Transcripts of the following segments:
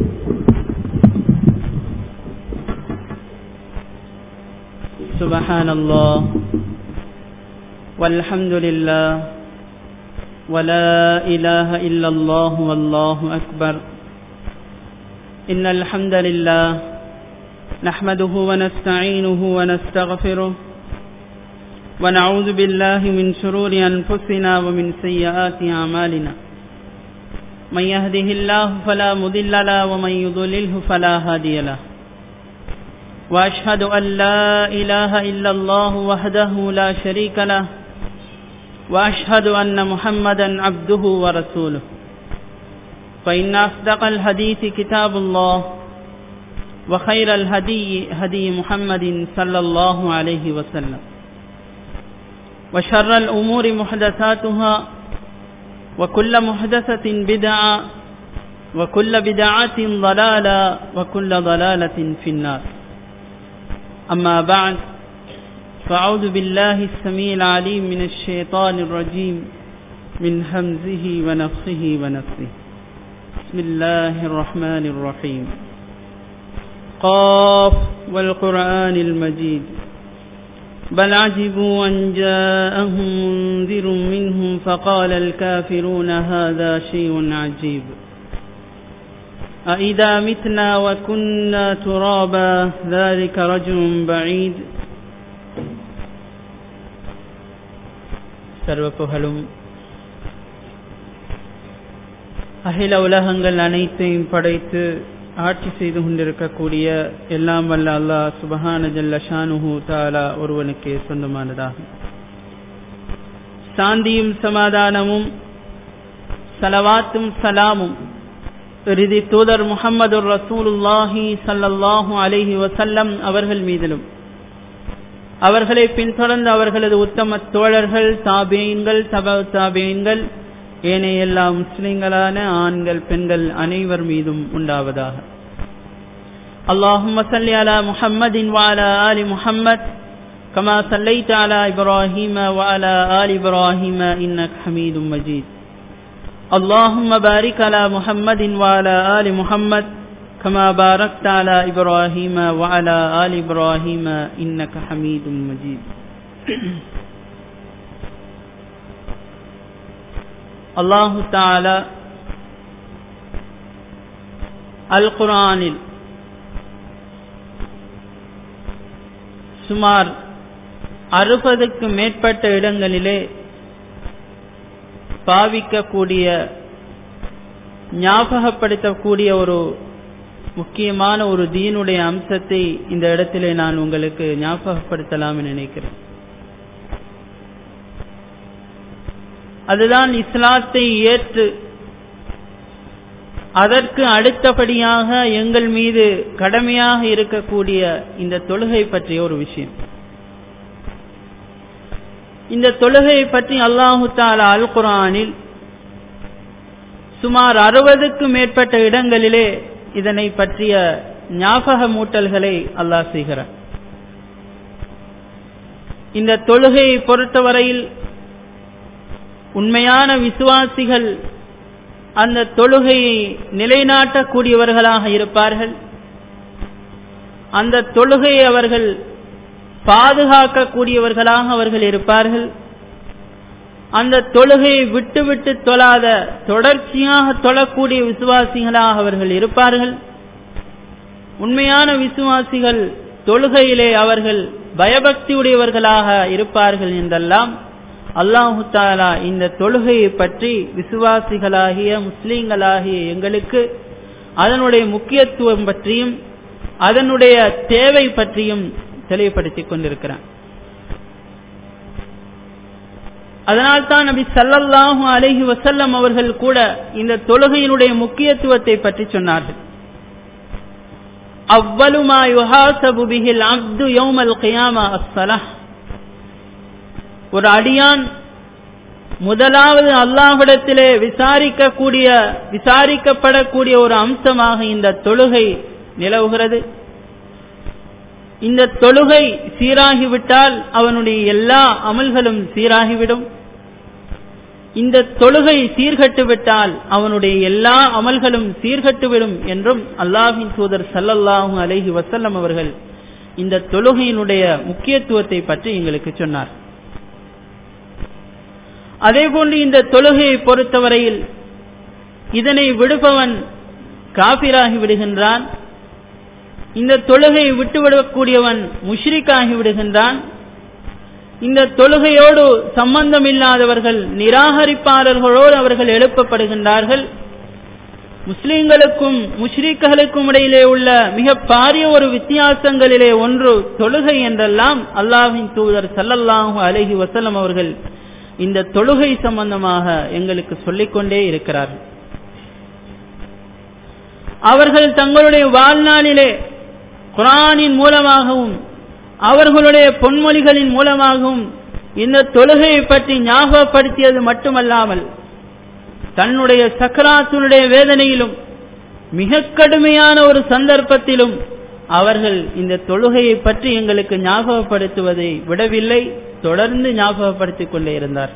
سبحان الله والحمد لله ولا إله إلا الله والله أكبر إن الحمد لله نحمده ونستعينه ونستغفره ونعوذ بالله من شرور أنفسنا ومن سيئات أعمالنا من يهده الله فلا مضل له ومن يضلله فلا هادي له وأشهد أن لا إله إلا الله وحده لا شريك له وأشهد أن محمدا عبده ورسوله فإن أصدق الحديث كتاب الله وخير الهدي هدي محمد صلى الله عليه وسلم وشر الأمور محدثاتها وكل محدثة بدعة وكل بدعة ضلالة وكل ضلالة في النار أما بعد فأعوذ بالله السميع العليم من الشيطان الرجيم من همزه ونفخه ونفسه بسم الله الرحمن الرحيم قاف والقرآن المجيد بل عجبوا أن جاءهم منذر منهم فقال الكافرون هذا شيء عجيب أإذا متنا وكنا ترابا ذلك رجل بعيد சர்வ புகழும் அகில உலகங்கள் அனைத்தையும் படைத்து ஆட்சி செய்து கொண்டிருக்கக்கூடிய எல்லாம் வல்ல அல்லாஹ் சுபஹான ஜல்ல ஷானுஹு தாலா ஒருவனுக்கு சொந்தமானதாகும் சாந்தியும் சமாதானமும் சலவாத்தும் சலாமும் இறுதி தூதர் முகமது ரசூலுல்லாஹி சல்லல்லாஹு அலைஹி வசல்லம் அவர்கள் மீதிலும் அவர்களை பின்தொடர்ந்து அவர்களது உத்தம தோழர்கள் தாபியன்கள் தப தாபியன்கள் ஏனைய எல்லா முஸ்லிம்களான ஆண்கள் பெண்கள் அனைவர் மீதும் உண்டாவதாக اللهم صل على محمد وعلى آل محمد كما صليت على إبراهيم وعلى آل إبراهيم إنك حميد مجيد اللهم بارك على محمد وعلى آل محمد كما باركت على إبراهيم وعلى آل إبراهيم إنك حميد مجيد அல்லாஹு தாலா அல் குரானில் சுமார் அறுபதுக்கு மேற்பட்ட இடங்களிலே பாவிக்கக்கூடிய ஞாபகப்படுத்தக்கூடிய ஒரு முக்கியமான ஒரு தீனுடைய அம்சத்தை இந்த இடத்திலே நான் உங்களுக்கு ஞாபகப்படுத்தலாம் நினைக்கிறேன் அதுதான் இஸ்லாத்தை ஏற்று அதற்கு அடுத்தபடியாக எங்கள் மீது கடமையாக இருக்கக்கூடிய இந்த தொழுகை பற்றிய ஒரு விஷயம் இந்த தொழுகை பற்றி அல்லாஹு தாலா அல் குரானில் சுமார் அறுபதுக்கு மேற்பட்ட இடங்களிலே இதனை பற்றிய ஞாபக மூட்டல்களை அல்லாஹ் செய்கிறார் இந்த தொழுகையை பொறுத்தவரையில் உண்மையான விசுவாசிகள் அந்த தொழுகையை நிலைநாட்டக்கூடியவர்களாக இருப்பார்கள் அந்த தொழுகையை அவர்கள் பாதுகாக்கக்கூடியவர்களாக அவர்கள் இருப்பார்கள் அந்த தொழுகையை விட்டு விட்டு தொழாத தொடர்ச்சியாக தொழக்கூடிய விசுவாசிகளாக அவர்கள் இருப்பார்கள் உண்மையான விசுவாசிகள் தொழுகையிலே அவர்கள் பயபக்தியுடையவர்களாக இருப்பார்கள் என்றெல்லாம் அல்லாஹு தாலா இந்த தொழுகையை பற்றி விசுவாசிகளாகிய முஸ்லீம்களாகிய எங்களுக்கு அதனுடைய முக்கியத்துவம் பற்றியும் அதனுடைய தேவை பற்றியும் தெளிவுபடுத்திக் கொண்டிருக்கிறான் அதனால்தான் நபி சல்லல்லாஹு அலைஹி வசல்லம் அவர்கள் கூட இந்த தொழுகையினுடைய முக்கியத்துவத்தை பற்றி சொன்னார்கள் அவ்வளுமா யுஹாசபு பிஹில் அப்து யௌமல் கியாமா அஸ்ஸலாஹ் ஒரு அடியான் முதலாவது அல்லாஹிடத்திலே விசாரிக்கக்கூடிய விசாரிக்கப்படக்கூடிய ஒரு அம்சமாக இந்த தொழுகை நிலவுகிறது இந்த தொழுகை சீராகிவிட்டால் அவனுடைய எல்லா அமல்களும் சீராகிவிடும் இந்த தொழுகை சீர்கட்டு விட்டால் அவனுடைய எல்லா அமல்களும் சீர்கட்டுவிடும் என்றும் அல்லாஹின் தூதர் சல்லல்லாஹு அலைஹி வசல்லம் அவர்கள் இந்த தொழுகையினுடைய முக்கியத்துவத்தை பற்றி எங்களுக்கு சொன்னார் அதேபோன்று இந்த தொழுகையை பொறுத்தவரையில் இதனை விடுபவன் காபிராகி விடுகின்றான் இந்த தொழுகையை விட்டுவிடக்கூடியவன் முஷ்ரிக்காகி விடுகின்றான் இந்த தொழுகையோடு சம்பந்தமில்லாதவர்கள் நிராகரிப்பாளர்களோடு அவர்கள் எழுப்பப்படுகின்றார்கள் முஸ்லிம்களுக்கும் முஷ்ரிக்களுக்கும் இடையிலே உள்ள மிக பாரிய ஒரு வித்தியாசங்களிலே ஒன்று தொழுகை என்றெல்லாம் அல்லாஹின் தூதர் சல்லல்லாஹு அலஹி வசல்லம் அவர்கள் இந்த தொழுகை சம்பந்தமாக எங்களுக்கு சொல்லிக்கொண்டே இருக்கிறார்கள் அவர்கள் தங்களுடைய வாழ்நாளிலே குரானின் மூலமாகவும் அவர்களுடைய பொன்மொழிகளின் மூலமாகவும் இந்த தொழுகையை பற்றி ஞாபகப்படுத்தியது மட்டுமல்லாமல் தன்னுடைய சக்கராத்தினுடைய வேதனையிலும் மிக கடுமையான ஒரு சந்தர்ப்பத்திலும் அவர்கள் இந்த தொழுகையை பற்றி எங்களுக்கு ஞாபகப்படுத்துவதை விடவில்லை தொடர்ந்து ஞாபகப்படுத்திக் கொண்டே இருந்தார்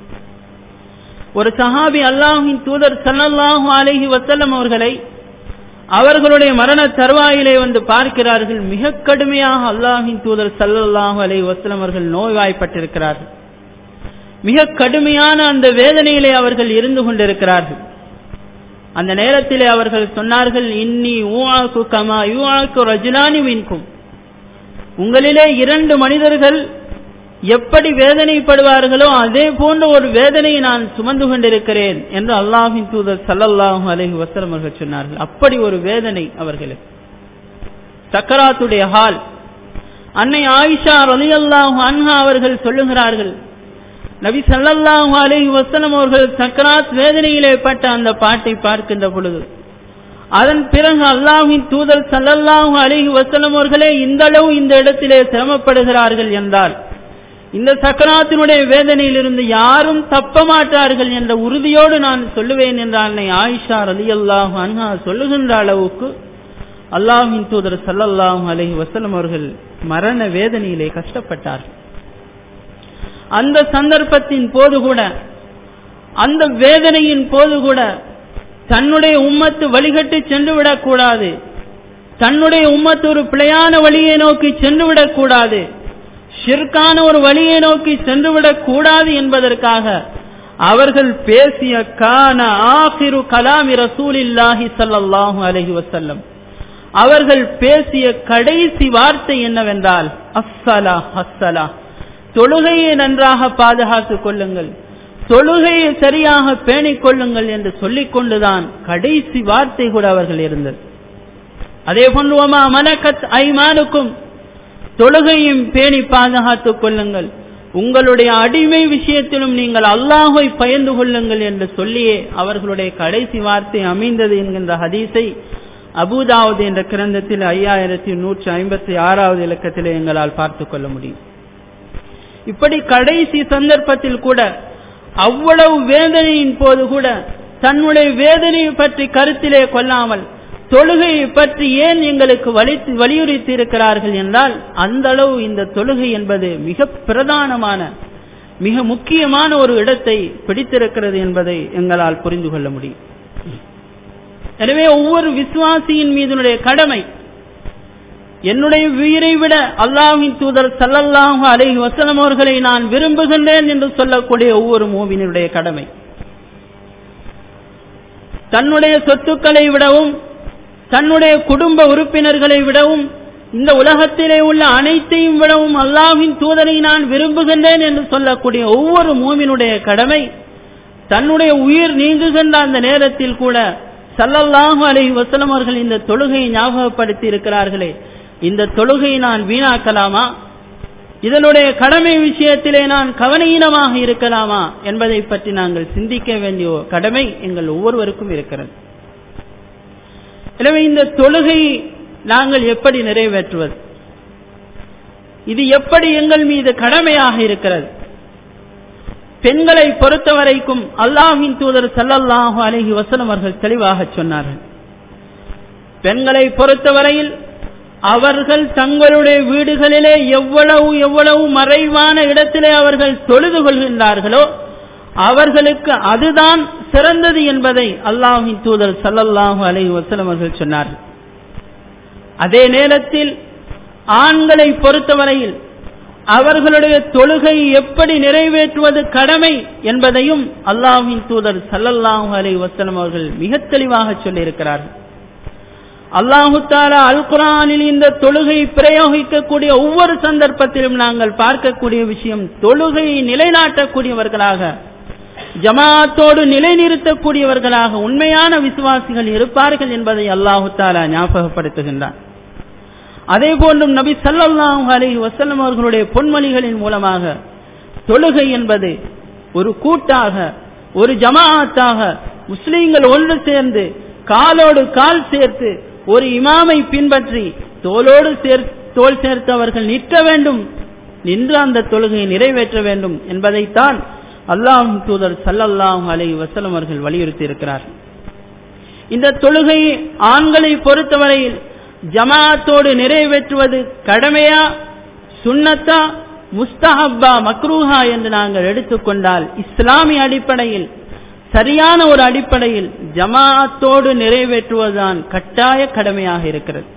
ஒரு சஹாபி அல்லாஹின் தூதர் சல்லல்லாஹு அலஹி வசல்லம் அவர்களை அவர்களுடைய மரண தருவாயிலே வந்து பார்க்கிறார்கள் மிக கடுமையாக அல்லாஹின் தூதர் சல்லல்லாஹு அலை வசலம் அவர்கள் நோய்வாய்ப்பட்டிருக்கிறார்கள் மிக கடுமையான அந்த வேதனையிலே அவர்கள் இருந்து கொண்டிருக்கிறார்கள் அந்த நேரத்திலே அவர்கள் சொன்னார்கள் இன்னி ஊஆக்கு கமா யூஆக்கு ரஜுலானி மின்கும் உங்களிலே இரண்டு மனிதர்கள் எப்படி வேதனைப்படுவார்களோ அதே போன்ற ஒரு வேதனையை நான் சுமந்து கொண்டிருக்கிறேன் என்று அல்லாஹின் தூதர் சல்லல்லாஹு அலஹி வசலம் அவர்கள் சொன்னார்கள் அப்படி ஒரு வேதனை அவர்களுக்கு சக்கராத்துடைய ஹால் அன்னை ஆயிஷா ரலி அல்லாஹு அன்ஹா அவர்கள் சொல்லுகிறார்கள் நபி சல்லல்லாஹு அலஹி வசலம் அவர்கள் சக்கராத் வேதனையிலே பட்ட அந்த பாட்டை பார்க்கின்ற பொழுது அதன் பிறகு அல்லாஹின் தூதர் சல்லல்லாஹு அலஹி வசலம் அவர்களே இந்த அளவு இந்த இடத்திலே சிரமப்படுகிறார்கள் என்றால் இந்த சக்கராத்தினுடைய வேதனையிலிருந்து யாரும் தப்ப மாட்டார்கள் என்ற உறுதியோடு நான் சொல்லுவேன் என்ற அன்னை ஆயிஷா அலி அல்லாஹு அன்ஹா சொல்லுகின்ற அளவுக்கு அல்லாஹின் தூதர் சல்லல்லாஹு அலஹி வசலம் அவர்கள் மரண வேதனையிலே கஷ்டப்பட்டார்கள் அந்த சந்தர்ப்பத்தின் போது கூட அந்த வேதனையின் போது கூட தன்னுடைய உம்மத்து வழிகட்டு சென்று விடக்கூடாது தன்னுடைய உம்மத்து ஒரு பிழையான வழியை நோக்கி சென்று விடக்கூடாது ஷிர்கான ஒரு வழியை நோக்கி சென்றுவிடக் கூடாது என்பதற்காக அவர்கள் பேசிய கான ஆகிரு கலாமி ரசூலில்லாஹி சல்லாஹூ அலஹி வசல்லம் அவர்கள் பேசிய கடைசி வார்த்தை என்னவென்றால் அஸ்ஸலா அஸ்ஸலா தொழுகையை நன்றாக பாதுகாத்துக் கொள்ளுங்கள் தொழுகையை சரியாக பேணிக் கொள்ளுங்கள் என்று சொல்லிக் கொண்டுதான் கடைசி வார்த்தை கூட அவர்கள் இருந்தது அதே போன்று மனக்கத் ஐமானுக்கும் தொழுகையும் பேணி பாதுகாத்துக் கொள்ளுங்கள் உங்களுடைய அடிமை விஷயத்திலும் நீங்கள் அல்லாஹை பயந்து கொள்ளுங்கள் என்று சொல்லியே அவர்களுடைய கடைசி வார்த்தை அமைந்தது என்கின்ற ஹதீஸை அபுதாவுது என்ற கிரந்தத்தில் ஐயாயிரத்தி நூற்றி ஐம்பத்தி ஆறாவது இலக்கத்திலே எங்களால் பார்த்து கொள்ள முடியும் இப்படி கடைசி சந்தர்ப்பத்தில் கூட அவ்வளவு வேதனையின் போது கூட தன்னுடைய வேதனையை பற்றி கருத்திலே கொள்ளாமல் தொழுகையை பற்றி ஏன் எங்களுக்கு வலியுறுத்தி இருக்கிறார்கள் என்றால் அந்த அளவு இந்த தொழுகை என்பது மிக பிரதானமான மிக முக்கியமான ஒரு இடத்தை பிடித்திருக்கிறது என்பதை எங்களால் புரிந்து கொள்ள முடியும் எனவே ஒவ்வொரு விசுவாசியின் மீதுனுடைய கடமை என்னுடைய உயிரை விட அல்லாஹின் தூதர் சல்லல்லாஹு அலைஹி வசலம் அவர்களை நான் விரும்புகின்றேன் என்று சொல்லக்கூடிய ஒவ்வொரு மூவினுடைய கடமை தன்னுடைய சொத்துக்களை விடவும் தன்னுடைய குடும்ப உறுப்பினர்களை விடவும் இந்த உலகத்திலே உள்ள அனைத்தையும் விடவும் அல்லாஹின் தூதரை நான் விரும்புகின்றேன் என்று சொல்லக்கூடிய ஒவ்வொரு மூமினுடைய கடமை தன்னுடைய உயிர் நீங்குகின்ற அந்த நேரத்தில் கூட சல்லல்லாஹு அலஹி வசலம் அவர்கள் இந்த தொழுகையை ஞாபகப்படுத்தி இருக்கிறார்களே இந்த தொழுகையை நான் வீணாக்கலாமா இதனுடைய கடமை விஷயத்திலே நான் கவனீனமாக இருக்கலாமா என்பதை பற்றி நாங்கள் சிந்திக்க வேண்டிய கடமை எங்கள் ஒவ்வொருவருக்கும் இருக்கிறது எனவே இந்த தொழுகை நாங்கள் எப்படி நிறைவேற்றுவது இது எப்படி எங்கள் மீது கடமையாக இருக்கிறது பெண்களை பொறுத்தவரைக்கும் அல்லாஹின் தூதர் சல்லல்லாஹு அலஹி வசனம் அவர்கள் தெளிவாக சொன்னார்கள் பெண்களை பொறுத்தவரையில் அவர்கள் தங்களுடைய வீடுகளிலே எவ்வளவு எவ்வளவு மறைவான இடத்திலே அவர்கள் தொழுது கொள்கின்றார்களோ அவர்களுக்கு அதுதான் சிறந்தது என்பதை அல்லாஹின் தூதர் சல்லல்லாஹு அலைஹி வஸல்லம் அவர்கள் சொன்னார்கள் அதே நேரத்தில் ஆண்களை பொறுத்தவரையில் அவர்களுடைய தொழுகை எப்படி நிறைவேற்றுவது கடமை என்பதையும் அல்லாஹின் தூதர் சல்லல்லாஹு அலைஹி வஸல்லம் அவர்கள் மிக தெளிவாக சொல்லியிருக்கிறார்கள் அல்லாஹு தாலா அல் குரானில் இந்த தொழுகை பிரயோகிக்கக்கூடிய ஒவ்வொரு சந்தர்ப்பத்திலும் நாங்கள் பார்க்கக்கூடிய விஷயம் தொழுகையை நிலைநாட்டக்கூடியவர்களாக ஜமாத்தோடு நிலைநிறுத்தக்கூடியவர்களாக உண்மையான விசுவாசிகள் இருப்பார்கள் என்பதை அல்லாஹு தாலா ஞாபகப்படுத்துகின்றார் அதே போன்றும் நபி சல்லாஹூ அலி வசல்லம் அவர்களுடைய பொன்மொழிகளின் மூலமாக தொழுகை என்பது ஒரு கூட்டாக ஒரு ஜமாஅத்தாக முஸ்லீம்கள் ஒன்று சேர்ந்து காலோடு கால் சேர்த்து ஒரு இமாமை பின்பற்றி தோளோடு சேர் தோல் சேர்த்து அவர்கள் நிற்க வேண்டும் நின்று அந்த தொழுகையை நிறைவேற்ற வேண்டும் என்பதைத்தான் அல்லாஹ் தூதர் சல்லல்லாஹு அலை வசலம் அவர்கள் வலியுறுத்தி இருக்கிறார் இந்த தொழுகை ஆண்களை பொறுத்தவரையில் ஜமாத்தோடு நிறைவேற்றுவது கடமையா சுன்னத்தா முஸ்தஹப்பா மக்ரூஹா என்று நாங்கள் எடுத்துக்கொண்டால் இஸ்லாமிய அடிப்படையில் சரியான ஒரு அடிப்படையில் ஜமாத்தோடு நிறைவேற்றுவதுதான் கட்டாய கடமையாக இருக்கிறது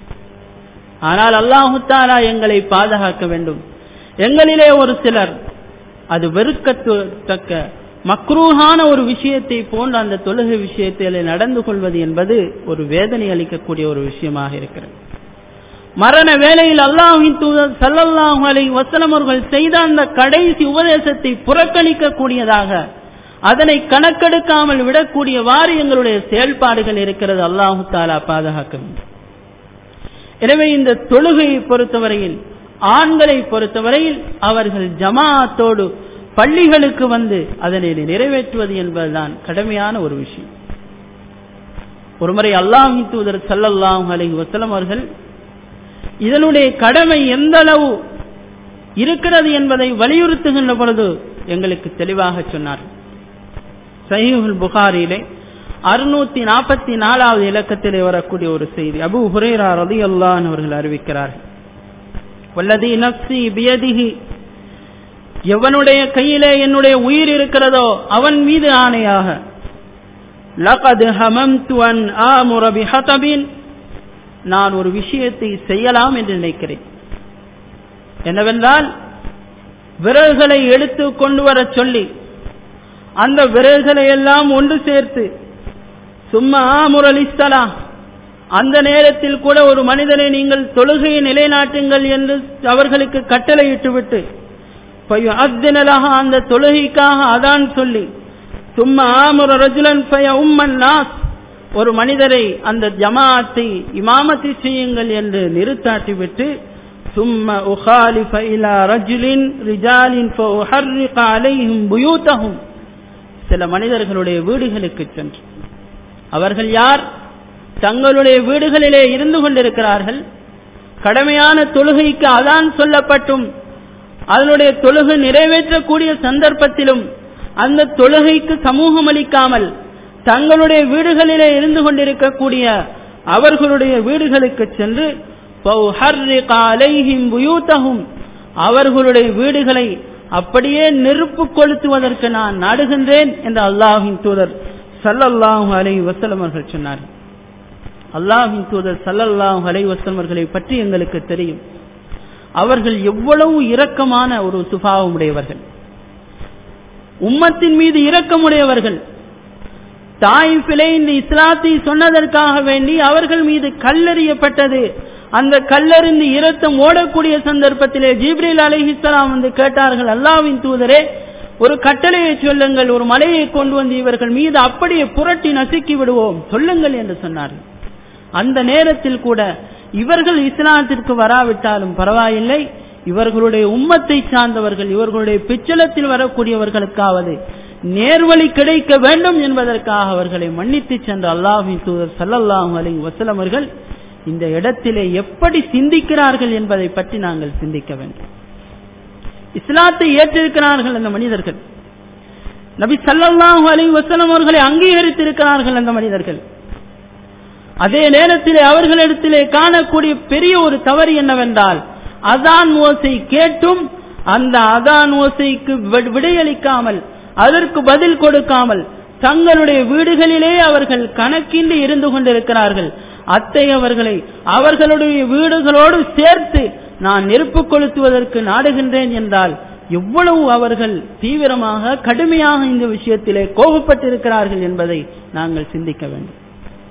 ஆனால் அல்லாஹு தாலா எங்களை பாதுகாக்க வேண்டும் எங்களிலே ஒரு சிலர் அது வெறுக்கத்தக்க மக்ரூஹான ஒரு விஷயத்தை போன்ற அந்த தொழுகை விஷயத்தில் நடந்து கொள்வது என்பது ஒரு வேதனை அளிக்கக்கூடிய ஒரு விஷயமாக இருக்கிறது மரண வேளையில் அல்லாஹின் தூதர் சல்லல்லாஹு அலை வசலம் அவர்கள் செய்த அந்த கடைசி உபதேசத்தை புறக்கணிக்கக்கூடியதாக அதனை கணக்கெடுக்காமல் விடக்கூடியவாறு எங்களுடைய செயல்பாடுகள் இருக்கிறது அல்லாஹு தாலா பாதுகாக்க வேண்டும் எனவே இந்த தொழுகையை பொறுத்தவரையில் ஆண்களை பொறுத்தவரையில் அவர்கள் ஜமாத்தோடு பள்ளிகளுக்கு வந்து அதனை நிறைவேற்றுவது என்பதுதான் கடமையான ஒரு விஷயம் ஒருமுறை அல்லாஹி தூதர் சல்லல்லாஹு அலை வசலம் அவர்கள் இதனுடைய கடமை எந்த அளவு இருக்கிறது என்பதை வலியுறுத்துகின்ற பொழுது எங்களுக்கு தெளிவாக சொன்னார் சஹீஹுல் புகாரியிலே அறுநூத்தி நாற்பத்தி நாலாவது இலக்கத்திலே வரக்கூடிய ஒரு செய்தி அபு ஹுரேரா ரதி அல்லான் அவர்கள் அறிவிக்கிறார்கள் வல்லதி நப்சி பியதிகி எவனுடைய கையிலே என்னுடைய உயிர் இருக்கிறதோ அவன் மீது ஆணையாக லகது ஹமம்து அன் ஆமுர பிஹதபின் நான் ஒரு விஷயத்தை செய்யலாம் என்று நினைக்கிறேன் என்னவென்றால் விரல்களை எடுத்து கொண்டு வர சொல்லி அந்த விரல்களை எல்லாம் ஒன்று சேர்த்து சும்மா முரளிஸ்தலா அந்த நேரத்தில் கூட ஒரு மனிதனை நீங்கள் தொழுகையை நிலைநாட்டுங்கள் என்று அவர்களுக்கு கட்டளையிட்டு விட்டு அத்தினலாக அந்த தொழுகைக்காக அதான் சொல்லி சும்மா ஆமுர ரஜுலன் பய உம்மன் நாஸ் ஒரு மனிதரை அந்த ஜமாத்தை இமாமத்தை செய்யுங்கள் என்று நிறுத்தாட்டிவிட்டு சும்ம உகாலிஃப இலா ரஜுலின் ரிஜாலின் அலைஹும் புயூத்தகும் சில மனிதர்களுடைய வீடுகளுக்கு சென்று அவர்கள் யார் தங்களுடைய வீடுகளிலே இருந்து கொண்டிருக்கிறார்கள் கடமையான தொழுகைக்கு அதான் சொல்லப்பட்டும் அதனுடைய தொழுகை நிறைவேற்றக்கூடிய சந்தர்ப்பத்திலும் அந்த தொழுகைக்கு சமூகம் அளிக்காமல் தங்களுடைய வீடுகளிலே இருந்து கொண்டிருக்கக்கூடிய அவர்களுடைய வீடுகளுக்கு சென்று அவர்களுடைய வீடுகளை அப்படியே நெருப்பு கொளுத்துவதற்கு நான் நாடுகின்றேன் என்று அல்லாஹின் தூதர் சல்லல்லாஹு அலை வசலம் அவர்கள் சொன்னார் அல்லாஹின் தூதர் சல்லல்லாஹு அலை வசலமர்களை பற்றி எங்களுக்கு தெரியும் அவர்கள் எவ்வளவு இரக்கமான ஒரு சுபாவம் உடையவர்கள் உம்மத்தின் மீது இரக்கமுடையவர்கள் தாயிஃபிலே இந்த இஸ்லாத்தை சொன்னதற்காக வேண்டி அவர்கள் மீது கல்லறியப்பட்டது அந்த கல்லறிந்து இரத்தம் ஓடக்கூடிய சந்தர்ப்பத்திலே ஜீப்ரீல் அலிஹிஸ்லாம் வந்து கேட்டார்கள் அல்லாவின் தூதரே ஒரு கட்டளையை சொல்லுங்கள் ஒரு மலையை கொண்டு வந்து இவர்கள் மீது அப்படியே புரட்டி நசுக்கி விடுவோம் சொல்லுங்கள் என்று சொன்னார்கள் அந்த நேரத்தில் கூட இவர்கள் இஸ்லாத்திற்கு வராவிட்டாலும் பரவாயில்லை இவர்களுடைய உம்மத்தை சார்ந்தவர்கள் இவர்களுடைய பிச்சலத்தில் வரக்கூடியவர்களுக்காவது நேர்வழி கிடைக்க வேண்டும் என்பதற்காக அவர்களை மன்னித்து சென்ற அல்லாஹின் தூதர் சல்லல்லாஹு அலி வசலம் அவர்கள் இந்த இடத்திலே எப்படி சிந்திக்கிறார்கள் என்பதை பற்றி நாங்கள் சிந்திக்க வேண்டும் இஸ்லாத்தை ஏற்றிருக்கிறார்கள் அந்த மனிதர்கள் நபி சல்லல்லாஹு அலி வசலம் அவர்களை அங்கீகரித்திருக்கிறார்கள் அந்த மனிதர்கள் அதே நேரத்திலே அவர்களிடத்திலே காணக்கூடிய பெரிய ஒரு தவறு என்னவென்றால் அதான் ஓசை கேட்டும் அந்த அதான் ஓசைக்கு விடையளிக்காமல் அதற்கு பதில் கொடுக்காமல் தங்களுடைய வீடுகளிலே அவர்கள் கணக்கின்றி இருந்து கொண்டிருக்கிறார்கள் அத்தை அவர்களை அவர்களுடைய வீடுகளோடு சேர்த்து நான் நெருப்பு கொளுத்துவதற்கு நாடுகின்றேன் என்றால் எவ்வளவு அவர்கள் தீவிரமாக கடுமையாக இந்த விஷயத்திலே கோபப்பட்டிருக்கிறார்கள் என்பதை நாங்கள் சிந்திக்க வேண்டும்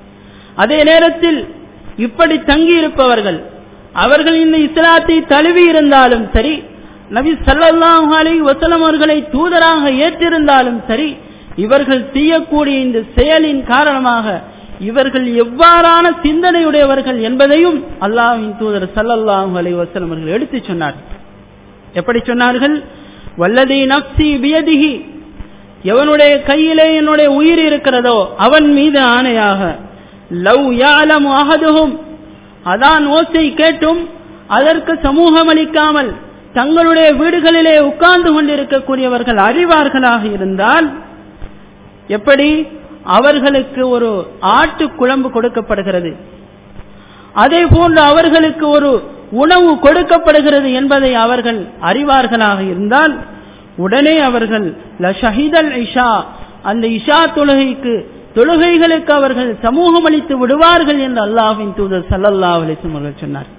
அதே நேரத்தில் இப்படி தங்கியிருப்பவர்கள் அவர்கள் இந்த இஸ்லாத்தை தழுவி இருந்தாலும் சரி நபி சல்லாஹ் அலி வசலம் அவர்களை தூதராக ஏற்றிருந்தாலும் சரி இவர்கள் செய்யக்கூடிய இந்த செயலின் காரணமாக இவர்கள் எவ்வாறான சிந்தனையுடையவர்கள் என்பதையும் அல்லாஹின் தூதர் சல்லல்லாஹு அலி வசலம் அவர்கள் எடுத்துச் சொன்னார்கள் எப்படி சொன்னார்கள் வல்லதி நப்சி பியதிகி எவனுடைய கையிலே என்னுடைய உயிர் இருக்கிறதோ அவன் மீது ஆணையாக லவ் யாலம் அகதுகும் அதான் ஓசை கேட்டும் அதற்கு சமூகம் அளிக்காமல் தங்களுடைய வீடுகளிலே உட்கார்ந்து கொண்டிருக்கக்கூடியவர்கள் அறிவார்களாக இருந்தால் எப்படி அவர்களுக்கு ஒரு ஆட்டு குழம்பு கொடுக்கப்படுகிறது அதே போன்று அவர்களுக்கு ஒரு உணவு கொடுக்கப்படுகிறது என்பதை அவர்கள் அறிவார்களாக இருந்தால் உடனே அவர்கள் ஷஹீதல் இஷா அந்த இஷா தொழுகைக்கு தொழுகைகளுக்கு அவர்கள் சமூகம் அளித்து விடுவார்கள் என்று அல்லாஹின் தூதர் சல்லல்லா அலிசம் அவர்கள் சொன்னார்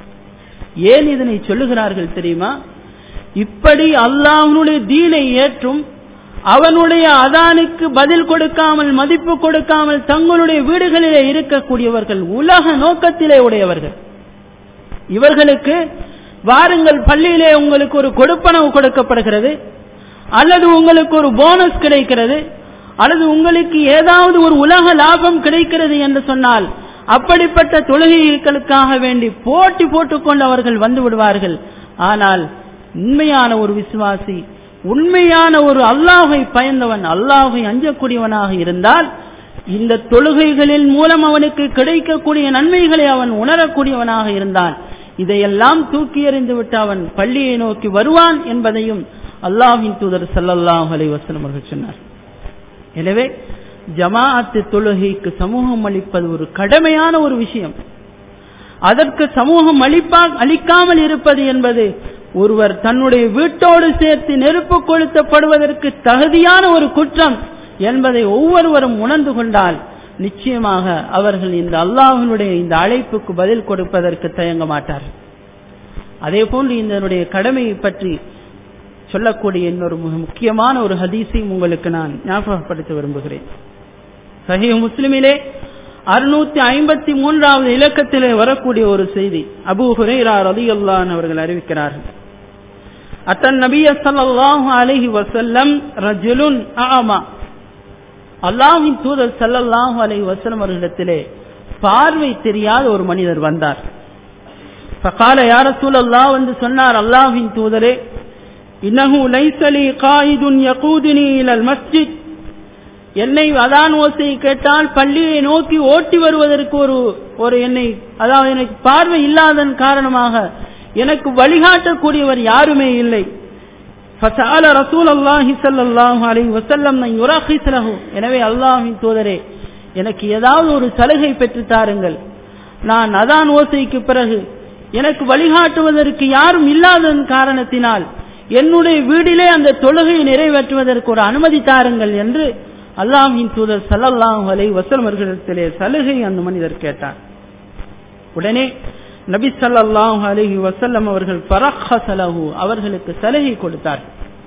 ஏன் இதனை சொல்லுகிறார்கள் தெரியுமா இப்படி அல்லாஹனுடைய தீனை ஏற்றும் அவனுடைய அதானுக்கு பதில் கொடுக்காமல் மதிப்பு கொடுக்காமல் தங்களுடைய வீடுகளிலே இருக்கக்கூடியவர்கள் உலக நோக்கத்திலே உடையவர்கள் இவர்களுக்கு வாருங்கள் பள்ளியிலே உங்களுக்கு ஒரு கொடுப்பனவு கொடுக்கப்படுகிறது அல்லது உங்களுக்கு ஒரு போனஸ் கிடைக்கிறது அல்லது உங்களுக்கு ஏதாவது ஒரு உலக லாபம் கிடைக்கிறது என்று சொன்னால் அப்படிப்பட்ட தொழுகைகளுக்காக வேண்டி போட்டி போட்டுக்கொண்டு அவர்கள் வந்து விடுவார்கள் ஆனால் உண்மையான ஒரு விசுவாசி உண்மையான ஒரு அல்லாஹை பயந்தவன் அல்லாஹை அஞ்சக்கூடியவனாக இருந்தால் இந்த தொழுகைகளின் மூலம் அவனுக்கு கிடைக்கக்கூடிய நன்மைகளை அவன் உணரக்கூடியவனாக இருந்தான் இதையெல்லாம் தூக்கி எறிந்து விட்டு அவன் பள்ளியை நோக்கி வருவான் என்பதையும் அல்லாஹின் தூதர் சல்லல்லாஹ் அலை வசலம் அவர்கள் சொன்னார் எனவே ஜமாஅத்து தொழுகைக்கு சமூகம் அளிப்பது ஒரு கடமையான ஒரு விஷயம் அதற்கு சமூகம் அளிப்பா அளிக்காமல் இருப்பது என்பது ஒருவர் தன்னுடைய வீட்டோடு சேர்த்து நெருப்பு கொளுத்தப்படுவதற்கு தகுதியான ஒரு குற்றம் என்பதை ஒவ்வொருவரும் உணர்ந்து கொண்டால் நிச்சயமாக அவர்கள் இந்த அல்லாஹனுடைய இந்த அழைப்புக்கு பதில் கொடுப்பதற்கு தயங்க மாட்டார்கள் அதே போன்று இதனுடைய கடமையை பற்றி சொல்லக்கூடிய இன்னொரு மிக முக்கியமான ஒரு ஹதீஸையும் உங்களுக்கு நான் ஞாபகப்படுத்த விரும்புகிறேன் சஹீ முஸ்லிமிலே அறுநூத்தி ஐம்பத்தி மூன்றாவது இலக்கத்திலே வரக்கூடிய ஒரு செய்தி அபு ஹுரேரா ரலியல்லான் அவர்கள் அறிவிக்கிறார்கள் அத்தன் நபிய சல்லாஹு அலஹி வசல்லம் ரஜுலுன் ஆமா அல்லாஹின் தூதர் சல்லல்லாஹு அலஹி வசல்லம் அவர்களிடத்திலே பார்வை தெரியாத ஒரு மனிதர் வந்தார் ஃபகால யார சூழல்லா வந்து சொன்னார் அல்லாஹின் தூதரே இன்னஹு லைசலி காயிதுன் யகூதினி இலல் மஸ்ஜித் என்னை அதான் ஓசையை கேட்டால் பள்ளியை நோக்கி ஓட்டி வருவதற்கு ஒரு ஒரு என்னை அதாவது எனக்கு பார்வை இல்லாதன் காரணமாக எனக்கு வழிகாட்டக்கூடியவர் யாருமே இல்லை ஃபசஅல ரசூலல்லாஹி ஸல்லல்லாஹு அலைஹி வஸல்லம் நான் யுரஹிஸ் லஹு எனவே அல்லாஹ்வின் தூதரே எனக்கு ஏதாவது ஒரு சலுகை பெற்று தாருங்கள் நான் அதான் ஓசைக்கு பிறகு எனக்கு வழிகாட்டுவதற்கு யாரும் இல்லாததன் காரணத்தினால் என்னுடைய வீடிலே அந்த தொழுகையை நிறைவேற்றுவதற்கு ஒரு அனுமதி தாருங்கள் என்று அல்லாஹின் தூதர் சல்லல்லாஹு அலைஹி வஸல்லம் அவர்களிடத்திலே சலுகை அந்த மனிதர் கேட்டார் உடனே நபி ஸல்லல்லாஹு அலைஹி வஸல்லம் அவர்கள் ஃபரஹஸலஹு அவர்களுக்கு சலுகை கொடுத்தார்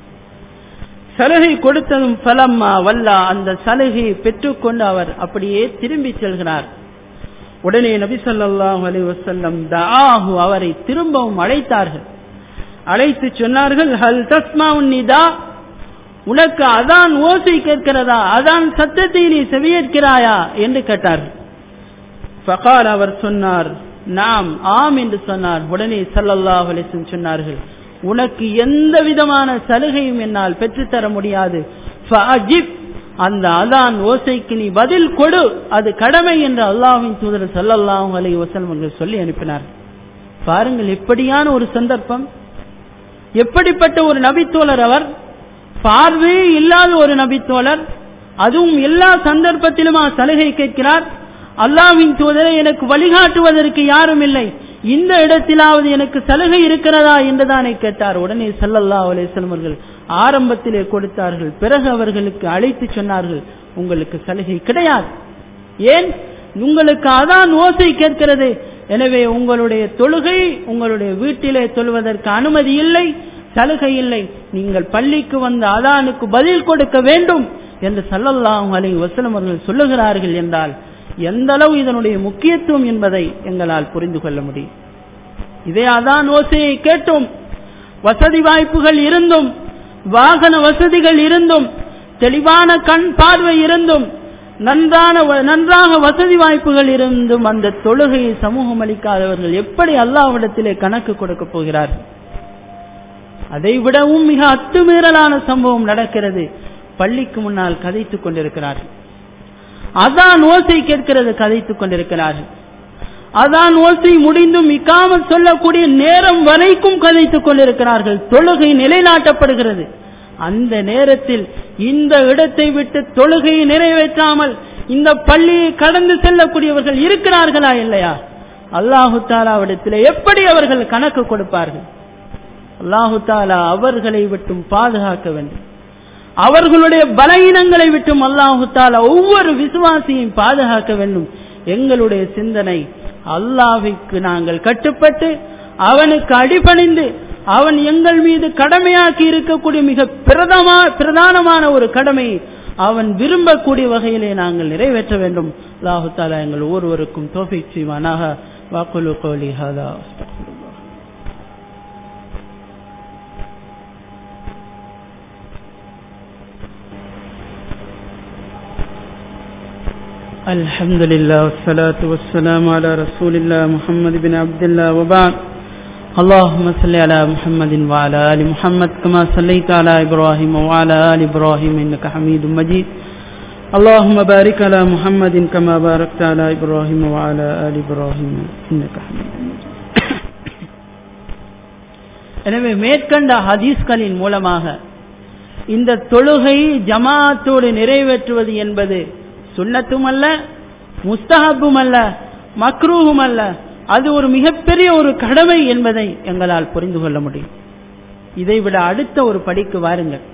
சலுகை கொடுத்ததும் ஃபலம்மா வல்லா அந்த சலுகையை பெற்றுக்கொண்டு அவர் அப்படியே திரும்பி செல்கிறார் உடனே நபி ஸல்லல்லாஹு அலைஹி வஸல்லம் தஆஹு அவரை திரும்பவும் அழைத்தார்கள் அழைத்து சொன்னார்கள் ஹல் தஸ்மாஉன் நிதா உனக்கு அதான் ஓசை கேட்கிறதா அதான் சத்தத்தை நீ செவியேற்கிறாயா என்று கேட்டார்கள் ஃபகால் அவர் சொன்னார் நாம் ஆம் என்று சொன்னார் உடனே சல்லல்லாஹு அலிசன் சொன்னார்கள் உனக்கு எந்த விதமான சலுகையும் என்னால் பெற்றுத்தர முடியாது அந்த அதான் ஓசைக்கு நீ பதில் கொடு அது கடமை என்று அல்லாஹின் தூதர் சல்லல்லாஹு அலை வசலம் அவர்கள் சொல்லி அனுப்பினார் பாருங்கள் எப்படியான ஒரு சந்தர்ப்பம் எப்படிப்பட்ட ஒரு நபித்தோழர் அவர் பார்வையே இல்லாத ஒரு நபித்தோழர் அதுவும் எல்லா சந்தர்ப்பத்திலும் சலுகை கேட்கிறார் அல்லாவின் தூதரை எனக்கு வழிகாட்டுவதற்கு யாரும் இல்லை இந்த இடத்திலாவது எனக்கு சலுகை இருக்கிறதா என்று தானே கேட்டார் உடனே சல்லல்லா அலிஸ்லம் அவர்கள் ஆரம்பத்திலே கொடுத்தார்கள் பிறகு அவர்களுக்கு அழைத்து சொன்னார்கள் உங்களுக்கு சலுகை கிடையாது ஏன் உங்களுக்கு அதான் ஓசை கேட்கிறது எனவே உங்களுடைய தொழுகை உங்களுடைய வீட்டிலே தொழுவதற்கு அனுமதி இல்லை சலுகை இல்லை நீங்கள் பள்ளிக்கு வந்த அதானுக்கு பதில் கொடுக்க வேண்டும் என்று சல்லல்லாஹு அலை வசலம் அவர்கள் சொல்லுகிறார்கள் என்றால் எந்த அளவு இதனுடைய முக்கியத்துவம் என்பதை எங்களால் புரிந்து கொள்ள முடியும் இதே அதான் ஓசையை கேட்டும் வசதி வாய்ப்புகள் இருந்தும் வாகன வசதிகள் இருந்தும் தெளிவான கண் பார்வை இருந்தும் நன்றான நன்றாக வசதி வாய்ப்புகள் இருந்தும் அந்த தொழுகையை சமூகம் அளிக்காதவர்கள் எப்படி அல்லாவிடத்திலே கணக்கு கொடுக்க போகிறார்கள் அதை விடவும் மிக அத்துமீறலான சம்பவம் நடக்கிறது பள்ளிக்கு முன்னால் கதைத்துக் கொண்டிருக்கிறார்கள் அதான் ஓசை கேட்கிறது கதைத்துக் கொண்டிருக்கிறார்கள் அதான் ஓசை முடிந்தும் இக்காமல் சொல்லக்கூடிய நேரம் வரைக்கும் கதைத்துக் கொண்டிருக்கிறார்கள் தொழுகை நிலைநாட்டப்படுகிறது அந்த நேரத்தில் இந்த இடத்தை விட்டு தொழுகையை நிறைவேற்றாமல் இந்த பள்ளியை கடந்து செல்லக்கூடியவர்கள் இருக்கிறார்களா இல்லையா அல்லாஹு தாலாவிடத்தில் எப்படி அவர்கள் கணக்கு கொடுப்பார்கள் அல்லாஹு தாலா அவர்களை விட்டும் பாதுகாக்க வேண்டும் அவர்களுடைய பலகீனங்களை விட்டும் அல்லாஹு தாலா ஒவ்வொரு விசுவாசியையும் பாதுகாக்க வேண்டும் எங்களுடைய சிந்தனை அல்லாஹுக்கு நாங்கள் கட்டுப்பட்டு அவனுக்கு அடிபணிந்து அவன் எங்கள் மீது கடமையாக்கி இருக்கக்கூடிய மிக பிரதமா பிரதானமான ஒரு கடமை அவன் விரும்பக்கூடிய வகையிலே நாங்கள் நிறைவேற்ற வேண்டும் அல்லாஹு தாலா எங்கள் ஒவ்வொருவருக்கும் தோஃபை செய்வானாக வாக்குலு கோலி ஹதா الحمد لله والصلاة والسلام على رسول الله محمد بن عبد الله وبعد اللهم صل على محمد وعلى آل محمد كما صليت على إبراهيم وعلى آل إبراهيم إنك حميد مجيد اللهم بارك على محمد كما باركت على إبراهيم وعلى آل إبراهيم إنك حميد مجيد எனவே மேற்கண்ட ஹதீஸ்களின் மூலமாக இந்த தொழுகை ஜமாத்தோடு நிறைவேற்றுவது என்பது சுண்ணத்தும் அல்ல முஸ்தஹப்பும் அல்ல மக்ரூவும் அல்ல அது ஒரு மிகப்பெரிய ஒரு கடமை என்பதை எங்களால் புரிந்து கொள்ள முடியும் இதைவிட அடுத்த ஒரு படிக்கு வாருங்கள்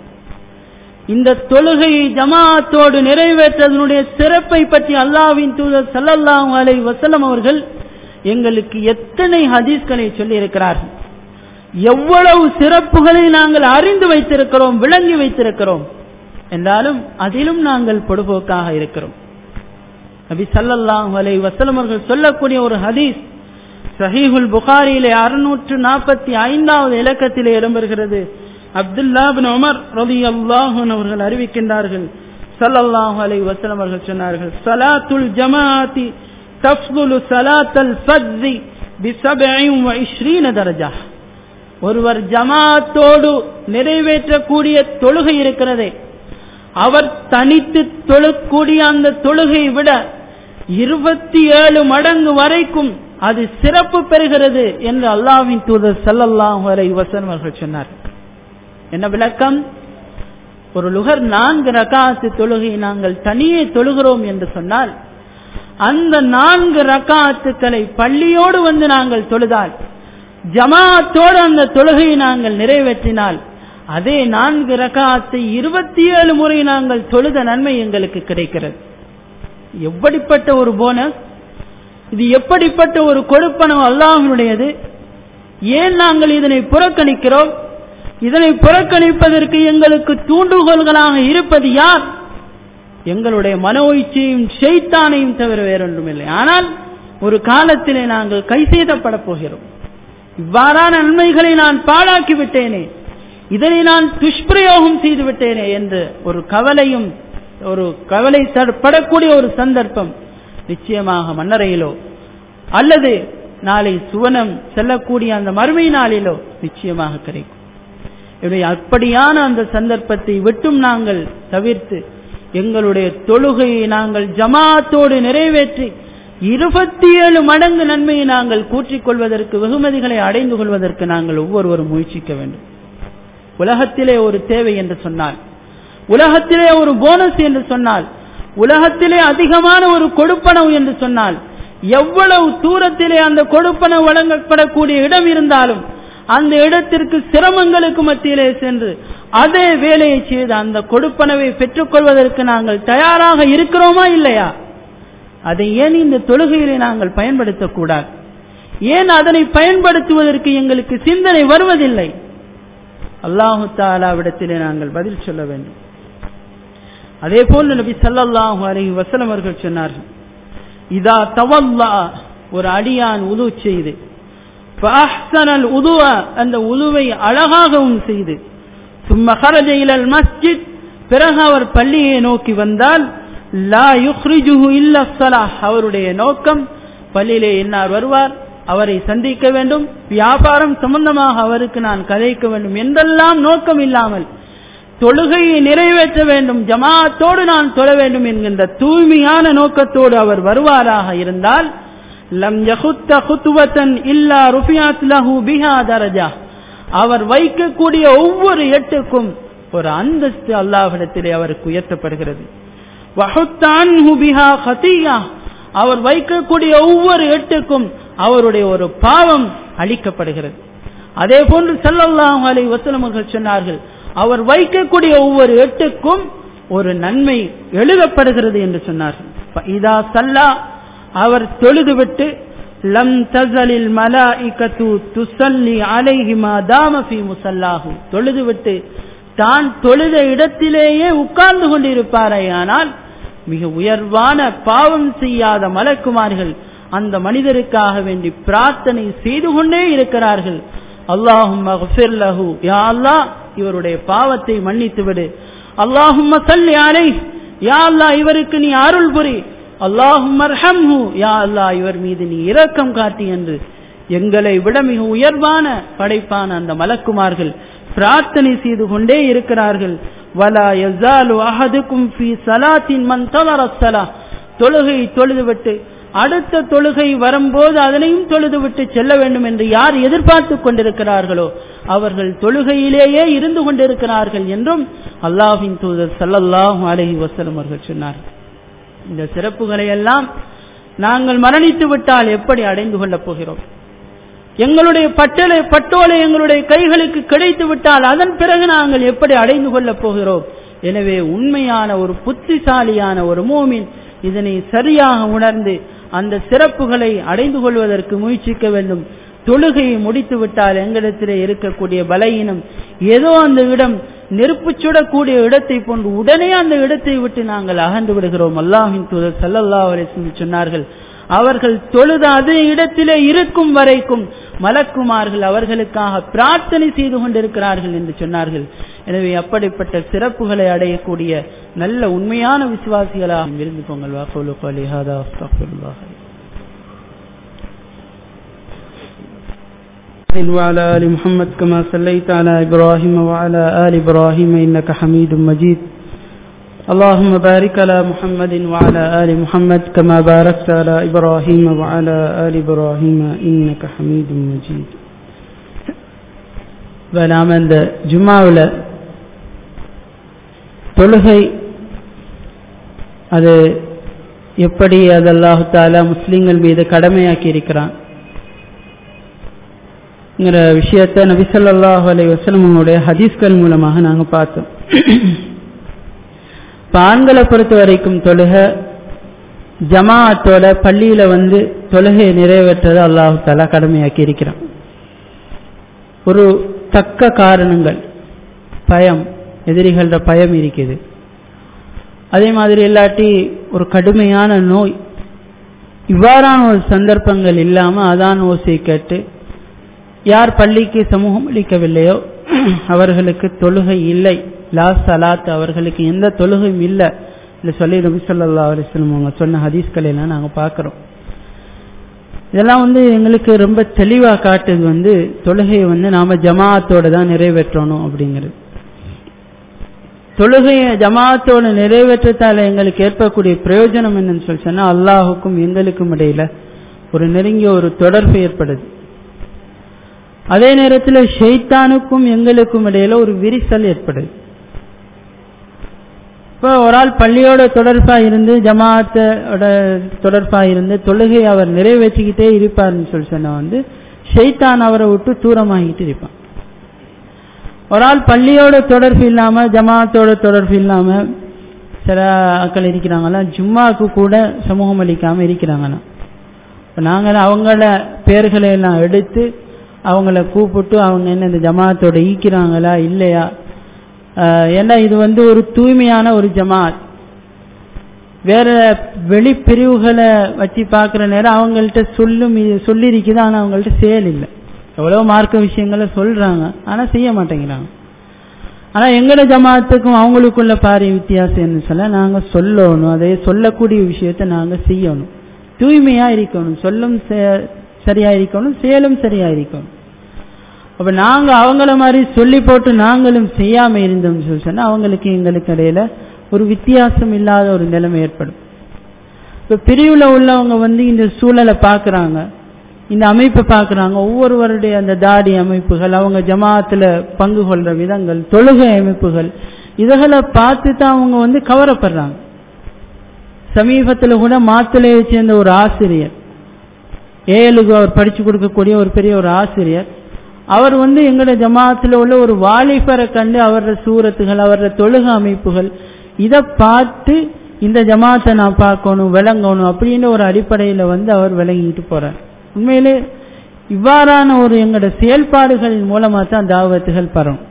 இந்த தொழுகையை ஜமாத்தோடு நிறைவேற்றதனுடைய சிறப்பை பற்றி அல்லாவின் தூதர் சல்லல்லாஹு அலை வசலம் அவர்கள் எங்களுக்கு எத்தனை ஹதீஸ்களை சொல்லி இருக்கிறார்கள் எவ்வளவு சிறப்புகளை நாங்கள் அறிந்து வைத்திருக்கிறோம் விளங்கி வைத்திருக்கிறோம் என்றாலும் அதிலும் நாங்கள் பொடுபோக்காக இருக்கிறோம் நபி சல்லல்லாஹு அலை வசலம் அவர்கள் சொல்லக்கூடிய ஒரு ஹதீஸ் சஹீஹுல் புகாரியிலே அறுநூற்று நாற்பத்தி ஐந்தாவது இலக்கத்திலே இடம்பெறுகிறது அப்துல்லா பின் உமர் ரதி அல்லாஹூன் அவர்கள் அறிவிக்கின்றார்கள் சல்லல்லாஹு அலை வசலம் அவர்கள் சொன்னார்கள் சலாத்துல் ஜமாத்தி தஃப்துலு சலாத்தல் ஃபத்ஸி பிசபையும் வஇஸ்ரீன தரஜா ஒருவர் ஜமாத்தோடு நிறைவேற்றக்கூடிய தொழுகை இருக்கிறதே அவர் தனித்து தொழக்கூடிய அந்த தொழுகையை விட இருபத்தி ஏழு மடங்கு வரைக்கும் அது சிறப்பு பெறுகிறது என்று அல்லாவின் தூதர் சல்லல்லாஹு அலை வசனம் அவர்கள் சொன்னார் என்ன விளக்கம் ஒரு லுகர் நான்கு ரகாத்து தொழுகை நாங்கள் தனியே தொழுகிறோம் என்று சொன்னால் அந்த நான்கு ரகாத்துக்களை பள்ளியோடு வந்து நாங்கள் தொழுதால் ஜமாத்தோடு அந்த தொழுகையை நாங்கள் நிறைவேற்றினால் அதே நான்கு ரகாத்தை இருபத்தி ஏழு முறை நாங்கள் தொழுத நன்மை எங்களுக்கு கிடைக்கிறது எப்படிப்பட்ட ஒரு போனஸ் இது எப்படிப்பட்ட ஒரு கொடுப்பனம் அல்லாஹனுடையது ஏன் நாங்கள் இதனை புறக்கணிக்கிறோம் இதனை புறக்கணிப்பதற்கு எங்களுக்கு தூண்டுகோள்களாக இருப்பது யார் எங்களுடைய மனோ இச்சையும் செய்தானையும் தவிர வேறொன்றும் இல்லை ஆனால் ஒரு காலத்திலே நாங்கள் கை செய்தப்பட போகிறோம் இவ்வாறான நன்மைகளை நான் பாழாக்கி விட்டேனே இதனை நான் துஷ்பிரயோகம் செய்து விட்டேனே என்று ஒரு கவலையும் ஒரு கவலை படக்கூடிய ஒரு சந்தர்ப்பம் நிச்சயமாக மன்னரையிலோ அல்லது நாளை சுவனம் செல்லக்கூடிய அந்த மறுமை நாளிலோ நிச்சயமாக கிடைக்கும் எனவே அப்படியான அந்த சந்தர்ப்பத்தை விட்டும் நாங்கள் தவிர்த்து எங்களுடைய தொழுகையை நாங்கள் ஜமாத்தோடு நிறைவேற்றி இருபத்தி ஏழு மடங்கு நன்மையை நாங்கள் கூற்றிக் கொள்வதற்கு வெகுமதிகளை அடைந்து கொள்வதற்கு நாங்கள் ஒவ்வொருவரும் முயற்சிக்க வேண்டும் உலகத்திலே ஒரு தேவை என்று சொன்னால் உலகத்திலே ஒரு போனஸ் என்று சொன்னால் உலகத்திலே அதிகமான ஒரு கொடுப்பனவு என்று சொன்னால் எவ்வளவு தூரத்திலே அந்த கொடுப்பன வழங்கப்படக்கூடிய இடம் இருந்தாலும் அந்த இடத்திற்கு சிரமங்களுக்கு மத்தியிலே சென்று அதே வேலையை செய்து அந்த கொடுப்பனவை பெற்றுக்கொள்வதற்கு நாங்கள் தயாராக இருக்கிறோமா இல்லையா அதை ஏன் இந்த தொழுகையிலே நாங்கள் பயன்படுத்தக்கூடாது ஏன் அதனை பயன்படுத்துவதற்கு எங்களுக்கு சிந்தனை வருவதில்லை அல்லாஹு தாலாவிடத்திலே நாங்கள் பதில் சொல்ல வேண்டும் அதே போல் நபி சல்லாஹூ அலஹி வசலம் அவர்கள் சொன்னார்கள் இதா தவல்லா ஒரு அடியான் உது செய்து உதுவ அந்த உதுவை அழகாகவும் செய்து சும்மா ஹரஜ இலல் மஸ்ஜித் பிறகு அவர் பள்ளியை நோக்கி வந்தால் லா யுஹ்ரிஜுஹு இல்ல ஸலாஹ் அவருடைய நோக்கம் பள்ளியிலே என்னார் வருவார் அவரை சந்திக்க வேண்டும் வியாபாரம் சம்பந்தமாக அவருக்கு நான் கதைக்க வேண்டும் என்றெல்லாம் நோக்கம் இல்லாமல் தொழுகையை நிறைவேற்ற வேண்டும் ஜமாத்தோடு நான் தொழ வேண்டும் என்கின்ற தூய்மையான நோக்கத்தோடு அவர் வருவாராக இருந்தால் லம் யகுத்த குத்துவத்தன் இல்லா ருஃபியாத் லஹு பிஹா தரஜா அவர் வைக்கக்கூடிய ஒவ்வொரு எட்டுக்கும் ஒரு அந்தஸ்து அல்லாஹ்விடத்திலே அவருக்கு உயர்த்தப்படுகிறது அவர் வைக்கக்கூடிய ஒவ்வொரு எட்டுக்கும் அவருடைய ஒரு பாவம் அளிக்கப்படுகிறது அதே போன்று சல்லல்லாஹு அலை வசலமர்கள் சொன்னார்கள் அவர் வைக்கக்கூடிய ஒவ்வொரு எட்டுக்கும் ஒரு நன்மை எழுதப்படுகிறது என்று சொன்னார்கள் இதா சல்லா அவர் தொழுதுவிட்டு லம் தசலில் மலாஇகத்து துசல்லி அலைஹி மா தாம ஃபீ முசல்லாஹு தொழுதுவிட்டு தான் தொழுத இடத்திலேயே உட்கார்ந்து கொண்டிருப்பாரே ஆனால் மிக உயர்வான பாவம் செய்யாத மலக்குமார்கள் அந்த மனிதருக்காக வேண்டி பிரார்த்தனை செய்து கொண்டே இருக்கிறார்கள் அல்லாஹும் லஹு யா அல்லாஹ் இவருடைய பாவத்தை மன்னித்து விடு அல்லாஹும் சல்லி அலை யா அல்லாஹ் இவருக்கு நீ அருள் புரி அல்லாஹும் அர்ஹம்ஹு யா அல்லாஹ் இவர் மீது நீ இரக்கம் காட்டி என்று எங்களை விட மிக உயர்வான படைப்பான அந்த மலக்குமார்கள் பிரார்த்தனை செய்து கொண்டே இருக்கிறார்கள் வலா யஸாலு அஹதுக்கும் ஃபீ ஸலாத்தின் மன் தவர ஸலா தொழுகை தொழுதுவிட்டு அடுத்த தொழுகை வரும்போது அதனையும் தொழுதுவிட்டு செல்ல வேண்டும் என்று யார் எதிர்பார்த்து கொண்டிருக்கிறார்களோ அவர்கள் தொழுகையிலேயே இருந்து கொண்டிருக்கிறார்கள் என்றும் அல்லாஹின் தூதர் சல்லல்லாஹு அலஹி வசலம் அவர்கள் சொன்னார்கள் இந்த சிறப்புகளை எல்லாம் நாங்கள் மரணித்து விட்டால் எப்படி அடைந்து கொள்ளப் போகிறோம் எங்களுடைய பட்டலை பட்டோலை எங்களுடைய கைகளுக்கு கிடைத்து விட்டால் அதன் பிறகு நாங்கள் எப்படி அடைந்து கொள்ளப் போகிறோம் எனவே உண்மையான ஒரு புத்திசாலியான ஒரு மூமின் இதனை சரியாக உணர்ந்து அந்த சிறப்புகளை அடைந்து கொள்வதற்கு முயற்சிக்க வேண்டும் தொழுகையை முடித்து விட்டால் எங்களிடத்திலே இருக்கக்கூடிய பலையினம் ஏதோ அந்த இடம் நெருப்பு சுடக்கூடிய இடத்தை போன்று உடனே அந்த இடத்தை விட்டு நாங்கள் அகன்று விடுகிறோம் அல்லாஹின் தூதர் சல்லல்லா அலிஸ்லம் சொன்னார்கள் அவர்கள் தொழுத அதே இடத்திலே இருக்கும் வரைக்கும் மலக்குமார்கள் அவர்களுக்காக பிரார்த்தனை செய்து கொண்டிருக்கிறார்கள் என்று சொன்னார்கள் எனவே அப்படிப்பட்ட சிறப்புகளை அடையக்கூடிய நல்ல உண்மையான விசுவாசிகளாக இருந்து போங்கள் வாக்கோலு காலி ஹாதா அஸ்தக்ஃபிருல்லாஹ் وعلى آل محمد كما صليت على إبراهيم وعلى آل إبراهيم إنك حميد مجيد اللهم بارك على محمد وعلى آل محمد كما باركت على إبراهيم وعلى آل إبراهيم إنك حميد مجيد நாம் இந்த ஜும்மாவில் தொழுகை அது எப்படி அது அல்லாஹு தாலா முஸ்லீம்கள் மீது கடமையாக்கி இருக்கிறான் விஷயத்தை நபிசல்லாஹு அலை வசலமனுடைய ஹதீஸ்கள் மூலமாக நாங்கள் பார்த்தோம் இப்போ ஆண்களை பொறுத்த வரைக்கும் தொழுக ஜமாஅத்தோட பள்ளியில வந்து தொழுகையை நிறைவேற்றதை அல்லாஹு தாலா கடமையாக்கி இருக்கிறான் ஒரு தக்க காரணங்கள் பயம் எதிரிகளோட பயம் இருக்குது அதே மாதிரி இல்லாட்டி ஒரு கடுமையான நோய் இவ்வாறான ஒரு சந்தர்ப்பங்கள் இல்லாம அதான் ஓசை கேட்டு யார் பள்ளிக்கு சமூகம் அளிக்கவில்லையோ அவர்களுக்கு தொழுகை இல்லை லா சலாத் அவர்களுக்கு எந்த தொழுகையும் இல்லை இல்லை சொல்லி நபி சொல்லா அலிஸ்லம் அவங்க சொன்ன ஹதீஸ்களை எல்லாம் நாங்கள் பார்க்குறோம் இதெல்லாம் வந்து எங்களுக்கு ரொம்ப தெளிவாக காட்டுது வந்து தொழுகையை வந்து நாம ஜமாத்தோட தான் நிறைவேற்றணும் அப்படிங்கிறது தொழுகையை ஜமாத்தோடு நிறைவேற்றத்தால் எங்களுக்கு ஏற்படக்கூடிய பிரயோஜனம் என்னன்னு சொல்லி சொன்னால் அல்லாஹுக்கும் எங்களுக்கும் இடையில ஒரு நெருங்கிய ஒரு தொடர்பு ஏற்படுது அதே நேரத்தில் ஷெய்தானுக்கும் எங்களுக்கும் இடையில ஒரு விரிசல் ஏற்படுது இப்போ ஒரு ஆள் பள்ளியோட தொடர்பா இருந்து ஜமாத்தோட தொடர்பா இருந்து தொழுகை அவர் நிறைவேற்றிக்கிட்டே இருப்பார்னு சொல்லி சொன்னா வந்து ஷைத்தான் அவரை விட்டு தூரமாகிட்டு இருப்பான் ஒரு ஆள் பள்ளியோட தொடர்பு இல்லாம ஜமாத்தோட தொடர்பு இல்லாம சில ஆட்கள் இருக்கிறாங்களா ஜும்மாவுக்கு கூட சமூகம் அளிக்காம இருக்கிறாங்கண்ணா இப்போ நாங்கள் அவங்கள பேர்களை எல்லாம் எடுத்து அவங்கள கூப்பிட்டு அவங்க என்ன இந்த ஜமாத்தோட ஈக்கிறாங்களா இல்லையா ஏன்னா இது வந்து ஒரு தூய்மையான ஒரு ஜமாத் வேற வெளிப்பிரிவுகளை வச்சு பார்க்குற நேரம் அவங்கள்ட்ட சொல்லும் சொல்லியிருக்குது ஆனால் அவங்கள்ட்ட செயல் இல்லை எவ்வளோ மார்க்க விஷயங்களை சொல்றாங்க ஆனால் செய்ய மாட்டேங்கிறாங்க ஆனால் எங்கட ஜமாத்துக்கும் அவங்களுக்குள்ள பாரிய வித்தியாசம் என்ன சொல்ல நாங்கள் சொல்லணும் அதை சொல்லக்கூடிய விஷயத்த நாங்கள் செய்யணும் தூய்மையா இருக்கணும் சொல்லும் சரியா இருக்கணும் செயலும் சரியா இருக்கணும் அப்ப நாங்க அவங்கள மாதிரி சொல்லி போட்டு நாங்களும் செய்யாம இருந்தோம்னு சொல்லி சொன்னா அவங்களுக்கு எங்களுக்கு இடையில ஒரு வித்தியாசம் இல்லாத ஒரு நிலைமை ஏற்படும் இப்ப பிரிவுல உள்ளவங்க வந்து இந்த சூழலை பாக்குறாங்க இந்த அமைப்பை பாக்குறாங்க ஒவ்வொருவருடைய அந்த தாடி அமைப்புகள் அவங்க ஜமாத்துல பங்கு கொள்ற விதங்கள் தொழுகை அமைப்புகள் இதுகளை பார்த்து தான் அவங்க வந்து கவரப்படுறாங்க சமீபத்துல கூட மாத்திரையை சேர்ந்த ஒரு ஆசிரியர் ஏழுக்கு அவர் படிச்சு கொடுக்கக்கூடிய ஒரு பெரிய ஒரு ஆசிரியர் அவர் வந்து எங்களோட ஜமாத்துல உள்ள ஒரு வாலிபரை கண்டு அவரோட சூரத்துகள் அவரோட தொழுக அமைப்புகள் இதை பார்த்து இந்த ஜமாத்தை நான் பார்க்கணும் விளங்கணும் அப்படின்னு ஒரு அடிப்படையில வந்து அவர் விளங்கிட்டு போறார் உண்மையிலே இவ்வாறான ஒரு எங்களோட செயல்பாடுகளின் மூலமா தான் தாவத்துகள் பரவும்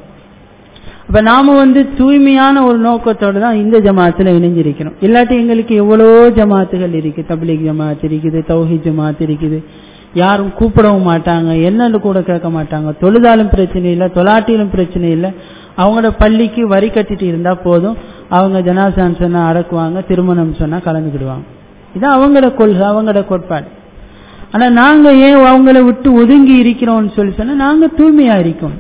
அப்ப நாம வந்து தூய்மையான ஒரு நோக்கத்தோடு தான் இந்த ஜமாத்துல இணைஞ்சிருக்கிறோம் இல்லாட்டி எங்களுக்கு எவ்வளவோ ஜமாத்துகள் இருக்கு தப்லீக் ஜமாத் இருக்குது தௌஹி ஜமாத் இருக்குது யாரும் கூப்பிடவும் மாட்டாங்க என்னன்னு கூட கேட்க மாட்டாங்க தொழுதாலும் பிரச்சனை இல்லை தொலாட்டிலும் பிரச்சனை இல்லை அவங்களோட பள்ளிக்கு வரி கட்டிட்டு இருந்தா போதும் அவங்க ஜனாசான் சொன்னா அடக்குவாங்க திருமணம் சொன்னா கலந்துக்கிடுவாங்க இதான் அவங்களோட கொள்கை அவங்களோட கோட்பாடு ஆனா நாங்க ஏன் அவங்கள விட்டு ஒதுங்கி இருக்கிறோம்னு சொல்லி சொன்னா நாங்க தூய்மையா இருக்கோம்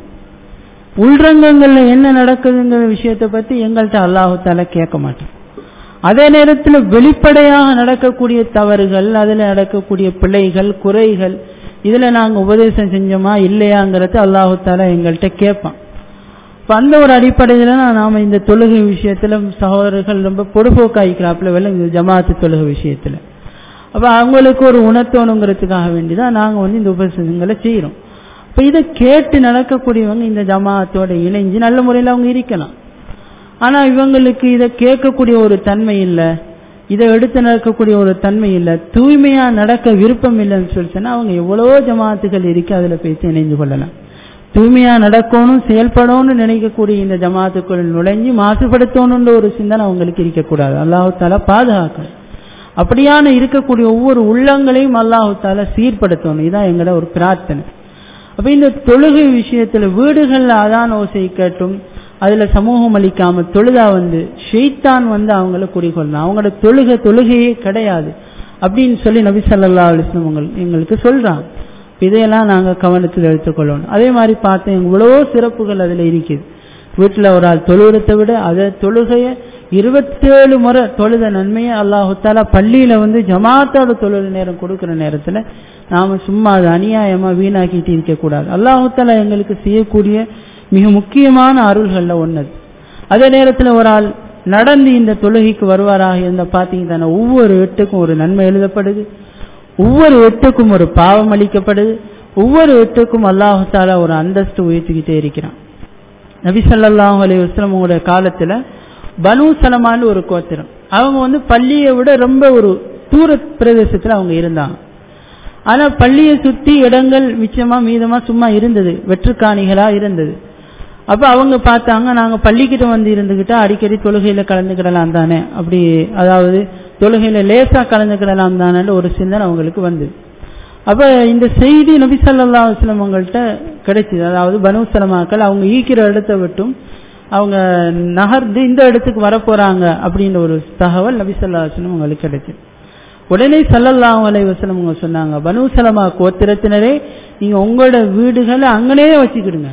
உள்ரங்கங்கள்ல என்ன நடக்குதுங்கிற விஷயத்தை பத்தி எங்கள்கிட்ட அல்லாஹால கேட்க மாட்டோம் அதே நேரத்தில் வெளிப்படையாக நடக்கக்கூடிய தவறுகள் அதுல நடக்கக்கூடிய பிழைகள் குறைகள் இதுல நாங்க உபதேசம் செஞ்சோமா இல்லையாங்கிறத அல்லாஹால எங்கள்கிட்ட கேட்பான் இப்ப அந்த ஒரு அடிப்படையில நாம இந்த தொழுகை விஷயத்துல சகோதரர்கள் ரொம்ப பொடுபோக்காய்க்கிறாப்புல விளங்குது ஜமாத்து தொழுகை விஷயத்துல அப்ப அவங்களுக்கு ஒரு உணர்த்தணுங்கிறதுக்காக வேண்டிதான் நாங்க வந்து இந்த உபதேசங்களை செய்யறோம் இப்ப இதை கேட்டு நடக்கக்கூடியவங்க இந்த ஜமாத்தோட இணைஞ்சு நல்ல முறையில் அவங்க இருக்கலாம் ஆனா இவங்களுக்கு இதை கேட்கக்கூடிய ஒரு தன்மை இல்லை இதை எடுத்து நடக்கக்கூடிய ஒரு தன்மை இல்லை தூய்மையா நடக்க விருப்பம் இல்லைன்னு சொல்லி சொன்னா அவங்க எவ்வளவோ ஜமாத்துகள் இருக்கு அதுல பேசி இணைந்து கொள்ளலாம் தூய்மையா நடக்கணும் செயல்படணும்னு நினைக்கக்கூடிய இந்த ஜமாத்துக்குள் நுழைஞ்சு மாசுபடுத்தணும்ன்ற ஒரு சிந்தனை அவங்களுக்கு இருக்கக்கூடாது அல்லாஹு தாலா பாதுகாக்கணும் அப்படியான இருக்கக்கூடிய ஒவ்வொரு உள்ளங்களையும் அல்லாஹு தாலா சீர்படுத்தணும் இதான் எங்களோட ஒரு பிரார்த்தனை அப்ப இந்த தொழுகை விஷயத்துல வீடுகள்ல அதான் ஓசை கேட்டும் அதுல சமூகம் அளிக்காம தொழுதா வந்து ஷெய்தான் வந்து அவங்கள குடிகொள்ளணும் அவங்களோட தொழுகை தொழுகையே கிடையாது அப்படின்னு சொல்லி நபி சல்லா அலிஸ்லம் எங்களுக்கு சொல்றாங்க இதையெல்லாம் நாங்க கவனத்தில் எடுத்துக்கொள்ளணும் அதே மாதிரி பார்த்தேன் எவ்வளவோ சிறப்புகள் அதுல இருக்குது வீட்டுல ஒரு ஆள் தொழுகிறத விட அதை தொழுகைய இருபத்தேழு முறை தொழுத நன்மையை அல்லாஹுத்தாலா பள்ளியில வந்து ஜமாத்தோட தொழுத நேரம் கொடுக்கிற நேரத்துல நாம சும்மா அதை அநியாயமா வீணாக்கிட்டு இருக்க கூடாது அல்லாஹுத்தாலா எங்களுக்கு செய்யக்கூடிய மிக முக்கியமான அருள்கள்ல ஒன்னது அதே நேரத்துல ஒரு ஆள் நடந்து இந்த தொழுகைக்கு வருவாராக இருந்த பாத்தீங்கன்னா ஒவ்வொரு எட்டுக்கும் ஒரு நன்மை எழுதப்படுது ஒவ்வொரு எட்டுக்கும் ஒரு பாவம் அளிக்கப்படுது ஒவ்வொரு எட்டுக்கும் அல்லாஹால ஒரு அந்தஸ்து உயர்த்திக்கிட்டே இருக்கிறான் நபி சொல்லாஹ் அலி வஸ்லமோட காலத்துல பனு சலமான்னு ஒரு கோத்திரம் அவங்க வந்து பள்ளியை விட ரொம்ப ஒரு தூர பிரதேசத்துல அவங்க இருந்தாங்க ஆனா பள்ளியை சுத்தி இடங்கள் மிச்சமா மீதமா சும்மா இருந்தது வெற்றுக்காணிகளா இருந்தது அப்ப அவங்க பார்த்தாங்க நாங்க பள்ளிக்கிட்ட வந்து இருந்துகிட்டா அடிக்கடி தொழுகையில கலந்துக்கிடலாம் தானே அப்படி அதாவது தொழுகையில லேசா கலந்துக்கிடலாம் தானே ஒரு சிந்தனை அவங்களுக்கு வந்தது அப்ப இந்த செய்தி நபி சல்லா அலுவலம் அவங்கள்ட்ட கிடைச்சது அதாவது பனு சலமாக்கள் அவங்க ஈக்கிற இடத்த விட்டும் அவங்க நகர்ந்து இந்த இடத்துக்கு வரப்போறாங்க அப்படின்ற ஒரு தகவல் நபி சொல்லா அலுவலம் அவங்களுக்கு கிடைச்சது உடனே சல்லல்லாஹ் அலை வசலம் அவங்க சொன்னாங்க பனு சலமா கோத்திரத்தினரே நீங்க உங்களோட வீடுகளை அங்கனே வச்சுக்கிடுங்க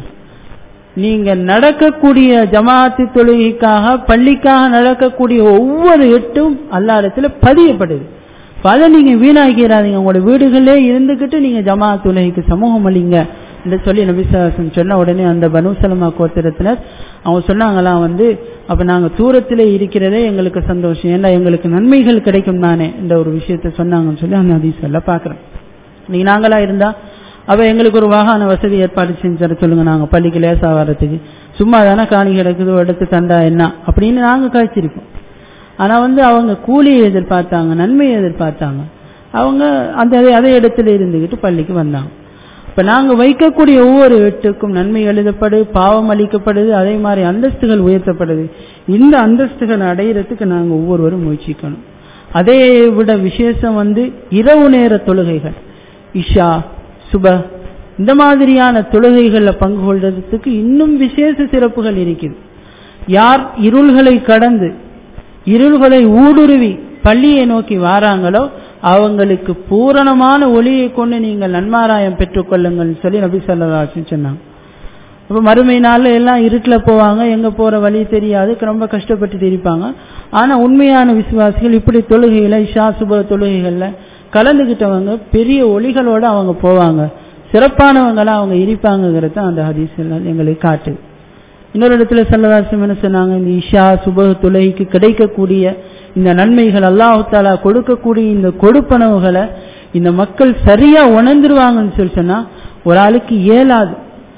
நீங்க நடக்கக்கூடிய ஜமாத்து தொழுகைக்காக பள்ளிக்காக நடக்கக்கூடிய ஒவ்வொரு எட்டும் அல்லா இடத்துல பதியப்படுது அதை நீங்க வீணாக்கிறாதீங்க உங்களோட வீடுகளே இருந்துகிட்டு நீங்க ஜமாத் தொழுகைக்கு சமூகம் அளிங்க என்று சொல்லி நபிசாசன் சொன்ன உடனே அந்த பனுசலமா கோத்திரத்தினர் அவங்க சொன்னாங்களாம் வந்து அப்ப நாங்க தூரத்திலே இருக்கிறதே எங்களுக்கு சந்தோஷம் ஏன்னா எங்களுக்கு நன்மைகள் கிடைக்கும் தானே இந்த ஒரு விஷயத்த சொன்னாங்கன்னு சொல்லி அந்த ஹதீஸ்ல பாக்குறோம் நீங்க நாங்களா இருந்தா அப்ப எங்களுக்கு ஒரு வாகன வசதி ஏற்பாடு செஞ்சு தர சொல்லுங்க நாங்க பள்ளிக்கு லேசா வர்றதுக்கு சும்மா தானே காணி கிடக்குது எடுத்து தந்தா என்ன அப்படின்னு நாங்க கழிச்சிருப்போம் ஆனா வந்து அவங்க கூலியை எதிர்பார்த்தாங்க நன்மையை எதிர்பார்த்தாங்க அவங்க அந்த அதே இடத்துல இருந்துகிட்டு பள்ளிக்கு வந்தாங்க இப்ப நாங்க வைக்கக்கூடிய ஒவ்வொரு எட்டுக்கும் நன்மை எழுதப்படு பாவம் அளிக்கப்படுது அதே மாதிரி அந்தஸ்துகள் உயர்த்தப்படுது இந்த அந்தஸ்துகள் அடையிறதுக்கு நாங்க ஒவ்வொருவரும் முயற்சிக்கணும் அதே விட விசேஷம் வந்து இரவு நேர தொழுகைகள் இஷா சுப இந்த மாதிரியான தொழுகைகள்ல பங்கு கொள்றதுக்கு இன்னும் விசேஷ சிறப்புகள் இருக்குது யார் இருள்களை கடந்து இருள்களை ஊடுருவி பள்ளியை நோக்கி வாராங்களோ அவங்களுக்கு பூரணமான ஒளியை கொண்டு நீங்கள் நன்மாராயம் பெற்றுக்கொள்ளுங்கள் சொல்லி நபி சொல்லி சொன்னாங்க அப்ப மறுமை நாள்ல எல்லாம் இருட்டில் போவாங்க எங்க போற வழி தெரியாது ரொம்ப கஷ்டப்பட்டு இருப்பாங்க ஆனா உண்மையான விசுவாசிகள் இப்படி தொழுகையில இஷா சுப தொழுகைகள்ல கலந்துகிட்டவங்க பெரிய ஒளிகளோட அவங்க போவாங்க சிறப்பானவங்களா அவங்க இருப்பாங்கிறத அந்த ஹதீஸ் எங்களுக்கு காட்டுது இன்னொரு இடத்துல சல்லதாசம் என்ன சொன்னாங்க இந்த இஷா சுப தொழுகைக்கு கிடைக்கக்கூடிய இந்த நன்மைகள் அல்லாஹு தாலா கொடுக்கக்கூடிய இந்த கொடுப்பனவுகளை இந்த மக்கள் சரியா உணர்ந்துருவாங்கன்னு சொல்லி சொன்னா ஒரு ஆளுக்கு இயலாது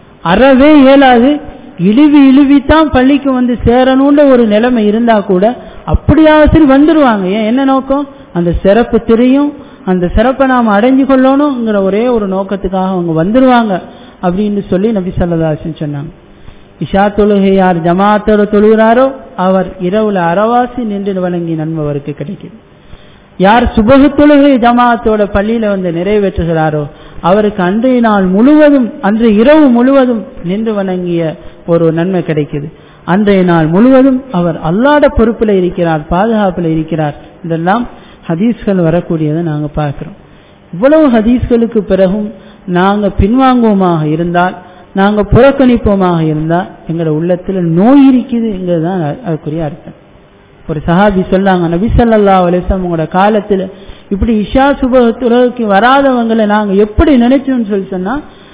அறவே இயலாது இழுவி இழுவித்தான் பள்ளிக்கு வந்து சேரணும்ன்ற ஒரு நிலைமை இருந்தா கூட அப்படியாவது சரி வந்துருவாங்க ஏன் என்ன நோக்கம் அந்த சிறப்பு தெரியும் அந்த சிறப்பை நாம் அடைஞ்சு கொள்ளணுங்கிற ஒரே ஒரு நோக்கத்துக்காக அவங்க வந்துருவாங்க அப்படின்னு சொல்லி நபி சல்லதாசன் சொன்னாங்க இஷா தொழுகை யார் ஜமாத்தோட தொழுகிறாரோ அவர் இரவுல அறவாசி நின்று வழங்கி நன்மை அவருக்கு கிடைக்கும் யார் சுபகு தொழுகை ஜமாத்தோட பள்ளியில வந்து நிறைவேற்றுகிறாரோ அவருக்கு அன்றைய நாள் முழுவதும் அன்று இரவு முழுவதும் நின்று வணங்கிய ஒரு நன்மை கிடைக்குது அன்றைய நாள் முழுவதும் அவர் அல்லாட பொறுப்புல இருக்கிறார் பாதுகாப்புல இருக்கிறார் இதெல்லாம் ஹதீஸ்கள் வரக்கூடியதை நாங்க பார்க்கிறோம் இவ்வளவு ஹதீஸ்களுக்கு பிறகும் நாங்க பின்வாங்குவோமாக இருந்தால் நாங்க புறக்கணிப்போமாக இருந்தா எங்களோட உள்ளத்துல நோய் இருக்குதுங்கிறது தான் அதுக்குரிய அர்த்தம் ஒரு சஹாபி சொல்லாங்க நபி சல்லா அலிசம் உங்களோட காலத்துல இப்படி இஷா சுப துறவுக்கு வராதவங்களை நாங்க எப்படி நினைச்சோம்னு சொல்லி சொன்னா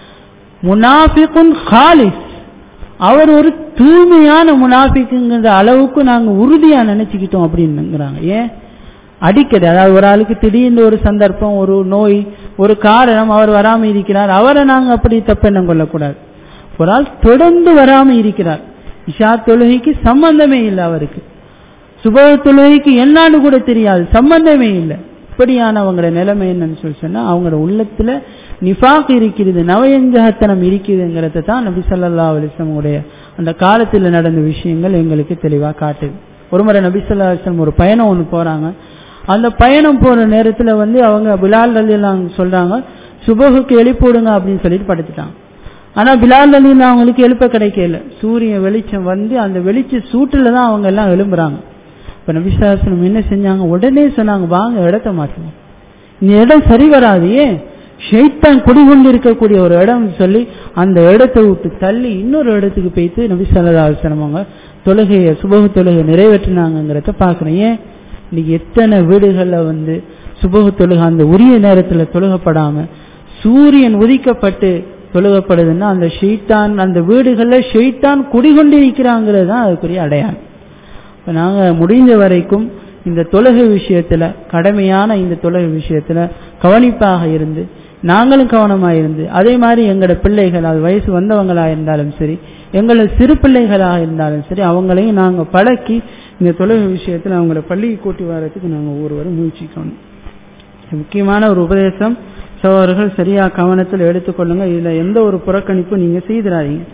முனாஃபிகுன் ஹாலிஸ் அவர் ஒரு தூய்மையான முனாஃபிக்குங்கிற அளவுக்கு நாங்க உறுதியா நினைச்சுக்கிட்டோம் அப்படின்னுங்கிறாங்க ஏன் அடிக்கடி அதாவது ஒரு ஆளுக்கு திடீர்னு ஒரு சந்தர்ப்பம் ஒரு நோய் ஒரு காரணம் அவர் வராம இருக்கிறார் அவரை நாங்க அப்படி தப்பெண்ணம் கொள்ளக்கூடாது ஒரு ஆள் தொடர்ந்து வராம இருக்கிறார் இஷா தொழுகைக்கு சம்பந்தமே இல்லை அவருக்கு சுப தொழுகைக்கு என்னான்னு கூட தெரியாது சம்பந்தமே இல்லை இப்படியானவங்களோட நிலைமை என்னன்னு சொல்லி சொன்னா அவங்களோட உள்ளத்துல நிஃபாக் இருக்கிறது நவயஞ்சகத்தனம் இருக்குதுங்கிறத தான் நபி சொல்லா அலிஸ்லமுடைய அந்த காலத்துல நடந்த விஷயங்கள் எங்களுக்கு தெளிவா காட்டுது ஒரு முறை நபி சொல்லா அலிஸ்லம் ஒரு பயணம் ஒன்று போறாங்க அந்த பயணம் போற நேரத்துல வந்து அவங்க பிலால் எல்லாம் சொல்றாங்க சுபகுக்கு எழுப்பிவிடுங்க அப்படின்னு சொல்லிட்டு படுத்துட்டாங்க ஆனா பிலால் அலி அவங்களுக்கு எழுப்ப கிடைக்கல சூரியன் வெளிச்சம் வந்து அந்த வெளிச்ச சூட்டுல தான் அவங்க எல்லாம் எழும்புறாங்க இப்ப நபிசாசனம் என்ன செஞ்சாங்க உடனே சொன்னாங்க வாங்க இடத்த மாற்றுங்க இந்த இடம் சரி வராது ஏன் ஷெய்தான் குடிகொண்டு இருக்கக்கூடிய ஒரு இடம் சொல்லி அந்த இடத்தை விட்டு தள்ளி இன்னொரு இடத்துக்கு போய்த்து நபி சல்லாசனம் அவங்க தொழுகையை சுபகு தொழுகை நிறைவேற்றினாங்கிறத பாக்குறேன் ஏன் இன்னைக்கு எத்தனை வீடுகள்ல வந்து சுபகு தொழுகை அந்த உரிய நேரத்துல தொழுகப்படாம சூரியன் உதிக்கப்பட்டு தொழுகப்படுதுன்னா அந்த ஷெய்தான் அந்த வீடுகள்ல ஷெய்தான் குடிகொண்டு இருக்கிறாங்கிறது தான் அதுக்குரிய அடையாளம் இப்ப நாங்க முடிஞ்ச வரைக்கும் இந்த தொழுகை விஷயத்துல கடமையான இந்த தொழுகை விஷயத்துல கவனிப்பாக இருந்து நாங்களும் கவனமா இருந்து அதே மாதிரி எங்களோட பிள்ளைகள் அது வயசு வந்தவங்களா இருந்தாலும் சரி எங்களோட சிறு பிள்ளைகளாக இருந்தாலும் சரி அவங்களையும் நாங்க பழக்கி இந்த தொழுகை விஷயத்துல அவங்கள பள்ளிக்கு கூட்டி வர்றதுக்கு நாங்க ஒவ்வொருவரும் முயற்சிக்கணும் முக்கியமான ஒரு உபதேசம் சோழர்கள் சரியா கவனத்தில் எடுத்துக்கொள்ளுங்க இதுல எந்த ஒரு புறக்கணிப்பும் நீங்க செய்திடாதீங்க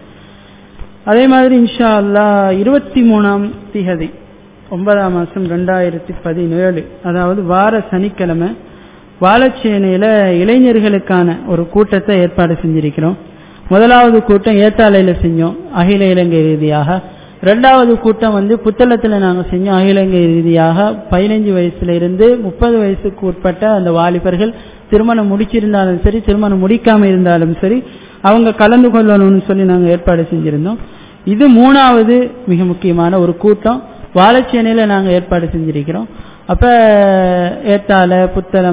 அதே மாதிரி இன்ஷா அல்லா இருபத்தி மூணாம் திகதி ஒன்பதாம் மாசம் ரெண்டாயிரத்தி பதினேழு அதாவது வார சனிக்கிழமை வாழச்சேனையில இளைஞர்களுக்கான ஒரு கூட்டத்தை ஏற்பாடு செஞ்சிருக்கிறோம் முதலாவது கூட்டம் ஏத்தாலையில செஞ்சோம் அகில இலங்கை ரீதியாக ரெண்டாவது கூட்டம் வந்து புத்தளத்துல நாங்க செஞ்சோம் அகில இலங்கை ரீதியாக பதினைஞ்சு வயசுல இருந்து முப்பது வயசுக்கு உட்பட்ட அந்த வாலிபர்கள் திருமணம் முடிச்சிருந்தாலும் சரி திருமணம் முடிக்காம இருந்தாலும் சரி அவங்க கலந்து கொள்ளணும்னு சொல்லி நாங்க ஏற்பாடு செஞ்சிருந்தோம் இது மூணாவது மிக முக்கியமான ஒரு கூட்டம் வாழைச்சேனையில நாங்க ஏற்பாடு செஞ்சிருக்கிறோம் அப்ப ஏத்தால புத்தளம்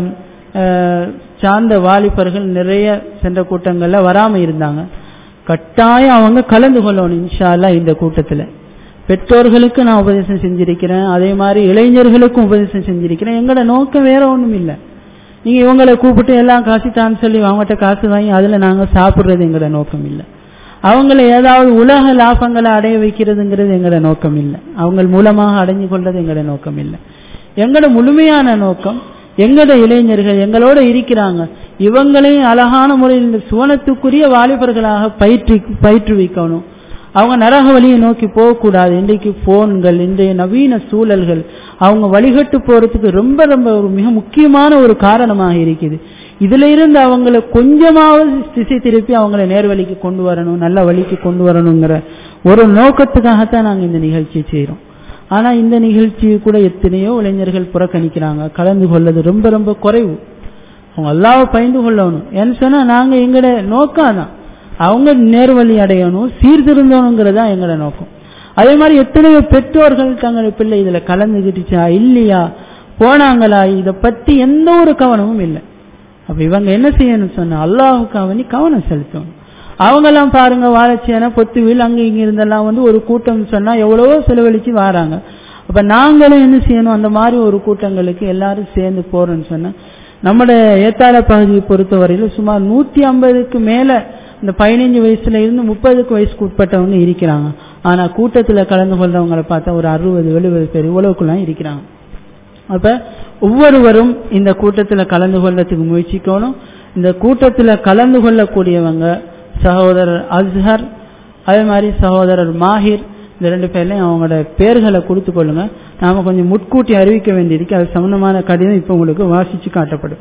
சார்ந்த வாலிபர்கள் நிறைய சென்ற கூட்டங்கள்ல வராம இருந்தாங்க கட்டாயம் அவங்க கலந்து கொள்ளணும் இன்ஷா அல்லா இந்த கூட்டத்துல பெற்றோர்களுக்கு நான் உபதேசம் செஞ்சிருக்கிறேன் அதே மாதிரி இளைஞர்களுக்கும் உபதேசம் செஞ்சிருக்கிறேன் எங்களோட நோக்கம் வேற ஒண்ணும் இல்லை நீங்க இவங்களை கூப்பிட்டு எல்லாம் காசு தான் சொல்லி அவங்ககிட்ட காசு வாங்கி அதுல நாங்க சாப்பிடுறது எங்களோட நோக்கம் இல்லை அவங்கள ஏதாவது உலக லாபங்களை அடைய வைக்கிறதுங்கிறது எங்களோட நோக்கம் இல்லை அவங்க மூலமாக அடைஞ்சு கொள்றது எங்களோட நோக்கம் இல்லை எங்களோட முழுமையான நோக்கம் எங்களோட இளைஞர்கள் எங்களோட இருக்கிறாங்க இவங்களையும் அழகான முறையில் இந்த சுவனத்துக்குரிய வாலிபர்களாக பயிற்று பயிற்றுவிக்கணும் அவங்க நரக வழியை நோக்கி போகக்கூடாது இன்றைக்கு போன்கள் இன்றைய நவீன சூழல்கள் அவங்க வழிகட்டு போறதுக்கு ரொம்ப ரொம்ப ஒரு மிக முக்கியமான ஒரு காரணமாக இருக்குது இதுல இருந்து அவங்கள கொஞ்சமாவது திசை திருப்பி அவங்கள நேர்வழிக்கு கொண்டு வரணும் நல்ல வழிக்கு கொண்டு வரணுங்கிற ஒரு நோக்கத்துக்காகத்தான் நாங்க இந்த நிகழ்ச்சியை செய்யறோம் ஆனா இந்த நிகழ்ச்சி கூட எத்தனையோ இளைஞர்கள் புறக்கணிக்கிறாங்க கலந்து கொள்ளது ரொம்ப ரொம்ப குறைவு அவங்க அல்லாவை பயந்து கொள்ளணும் ஏன்னு சொன்னா நாங்க எங்கட நோக்கம் தான் அவங்க நேர்வழி அடையணும் சீர்திருந்தணுங்கிறது தான் எங்களோட நோக்கம் அதே மாதிரி எத்தனையோ பெற்றோர்கள் தங்களோட பிள்ளை இதுல கலந்துகிட்டுச்சா இல்லையா போனாங்களா இதை பத்தி எந்த ஒரு கவனமும் இல்லை அப்ப இவங்க என்ன செய்யணும் சொன்னா அல்லாஹுக்கு அவனி கவனம் செலுத்தணும் அவங்கெல்லாம் பாருங்க வாழச்சியான பொத்துவில் அங்க இங்க இருந்தெல்லாம் வந்து ஒரு கூட்டம் சொன்னா எவ்வளவோ செலவழிச்சு வராங்க அப்ப நாங்களும் என்ன செய்யணும் அந்த மாதிரி ஒரு கூட்டங்களுக்கு எல்லாரும் சேர்ந்து போறோம்னு சொன்னா நம்மட ஏத்தாள பகுதியை பொறுத்தவரையில சுமார் நூத்தி ஐம்பதுக்கு மேல இந்த பதினைஞ்சு வயசுல இருந்து முப்பதுக்கு வயசுக்கு உட்பட்டவங்க இருக்கிறாங்க ஆனா கூட்டத்துல கலந்து கொள்றவங்களை பார்த்தா ஒரு அறுபது எழுபது பேர் இவ்வளவுக்குலாம் இருக்கிறாங்க அப்ப ஒவ்வொருவரும் இந்த கூட்டத்துல கலந்து கொள்ளத்துக்கு முயற்சிக்கணும் இந்த கூட்டத்துல கலந்து கொள்ளக்கூடியவங்க சகோதரர் அஸ்ஹர் அதே மாதிரி சகோதரர் மாஹிர் இந்த ரெண்டு பேர்லையும் அவங்களோட பேர்களை கொடுத்து கொள்ளுங்க நாம கொஞ்சம் முட்கூட்டி அறிவிக்க வேண்டியிருக்கு அது சம்பந்தமான கடிதம் இப்ப உங்களுக்கு வாசிச்சு காட்டப்படும்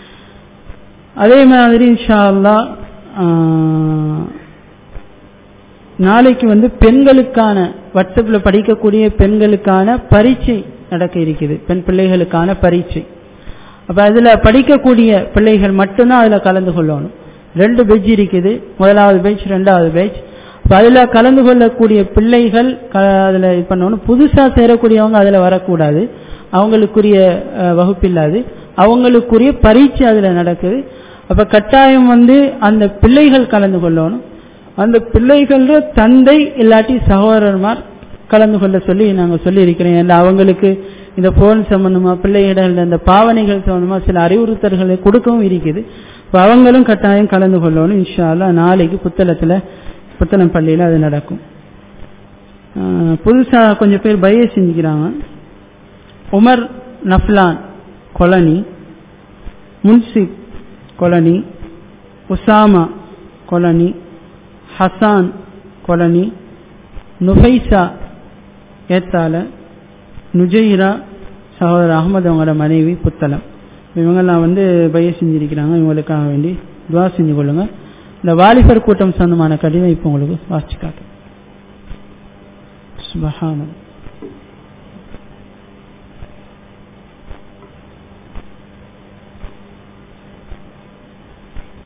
அதே மாதிரி இன்ஷா அல்லா நாளைக்கு வந்து பெண்களுக்கான வாட்ஸ்அப்ல படிக்கக்கூடிய பெண்களுக்கான பரீட்சை நடக்க இருக்குது பெண் பிள்ளைகளுக்கான பரீட்சை அப்ப அதுல படிக்கக்கூடிய பிள்ளைகள் மட்டும்தான் அதுல கலந்து கொள்ளணும் ரெண்டு பெஞ்ச் இருக்குது முதலாவது பெஞ்ச் ரெண்டாவது பெஞ்ச் அப்ப அதுல கலந்து கொள்ளக்கூடிய பிள்ளைகள் அதுல இது பண்ணணும் புதுசா சேரக்கூடியவங்க அதுல வரக்கூடாது அவங்களுக்குரிய வகுப்பில்லாது அவங்களுக்குரிய பரீட்சை அதுல நடக்குது அப்ப கட்டாயம் வந்து அந்த பிள்ளைகள் கலந்து கொள்ளணும் அந்த பிள்ளைகள தந்தை இல்லாட்டி சகோதரர்மார் கலந்து கொள்ள சொல்லி நாங்க சொல்லி இருக்கிறோம் ஏன்னா அவங்களுக்கு இந்த போன் சம்பந்தமா பிள்ளைகளிடம் இந்த பாவனைகள் சம்பந்தமா சில அறிவுறுத்தல்களை கொடுக்கவும் இருக்குது இப்போ அவங்களும் கட்டாயம் கலந்து கொள்ளணும் இன்ஷால்லா நாளைக்கு புத்தளத்துல புத்தளம் பள்ளியில அது நடக்கும் புதுசா கொஞ்சம் பேர் பய செஞ்சுக்கிறாங்க Umar Naflan colony Munsif colony Usama colony Hasan colony Nufaisa ஏத்தால நுஜைரா சகோதரர் அகமது அவங்களோட மனைவி புத்தளம் இவங்கெல்லாம் வந்து பய செஞ்சிருக்கிறாங்க இவங்களுக்காக வேண்டி துவா செஞ்சு கொள்ளுங்க இந்த வாலிபர் கூட்டம் சொந்தமான கடிதம் இப்போ உங்களுக்கு வாசிச்சு காட்டும் சுபஹானம்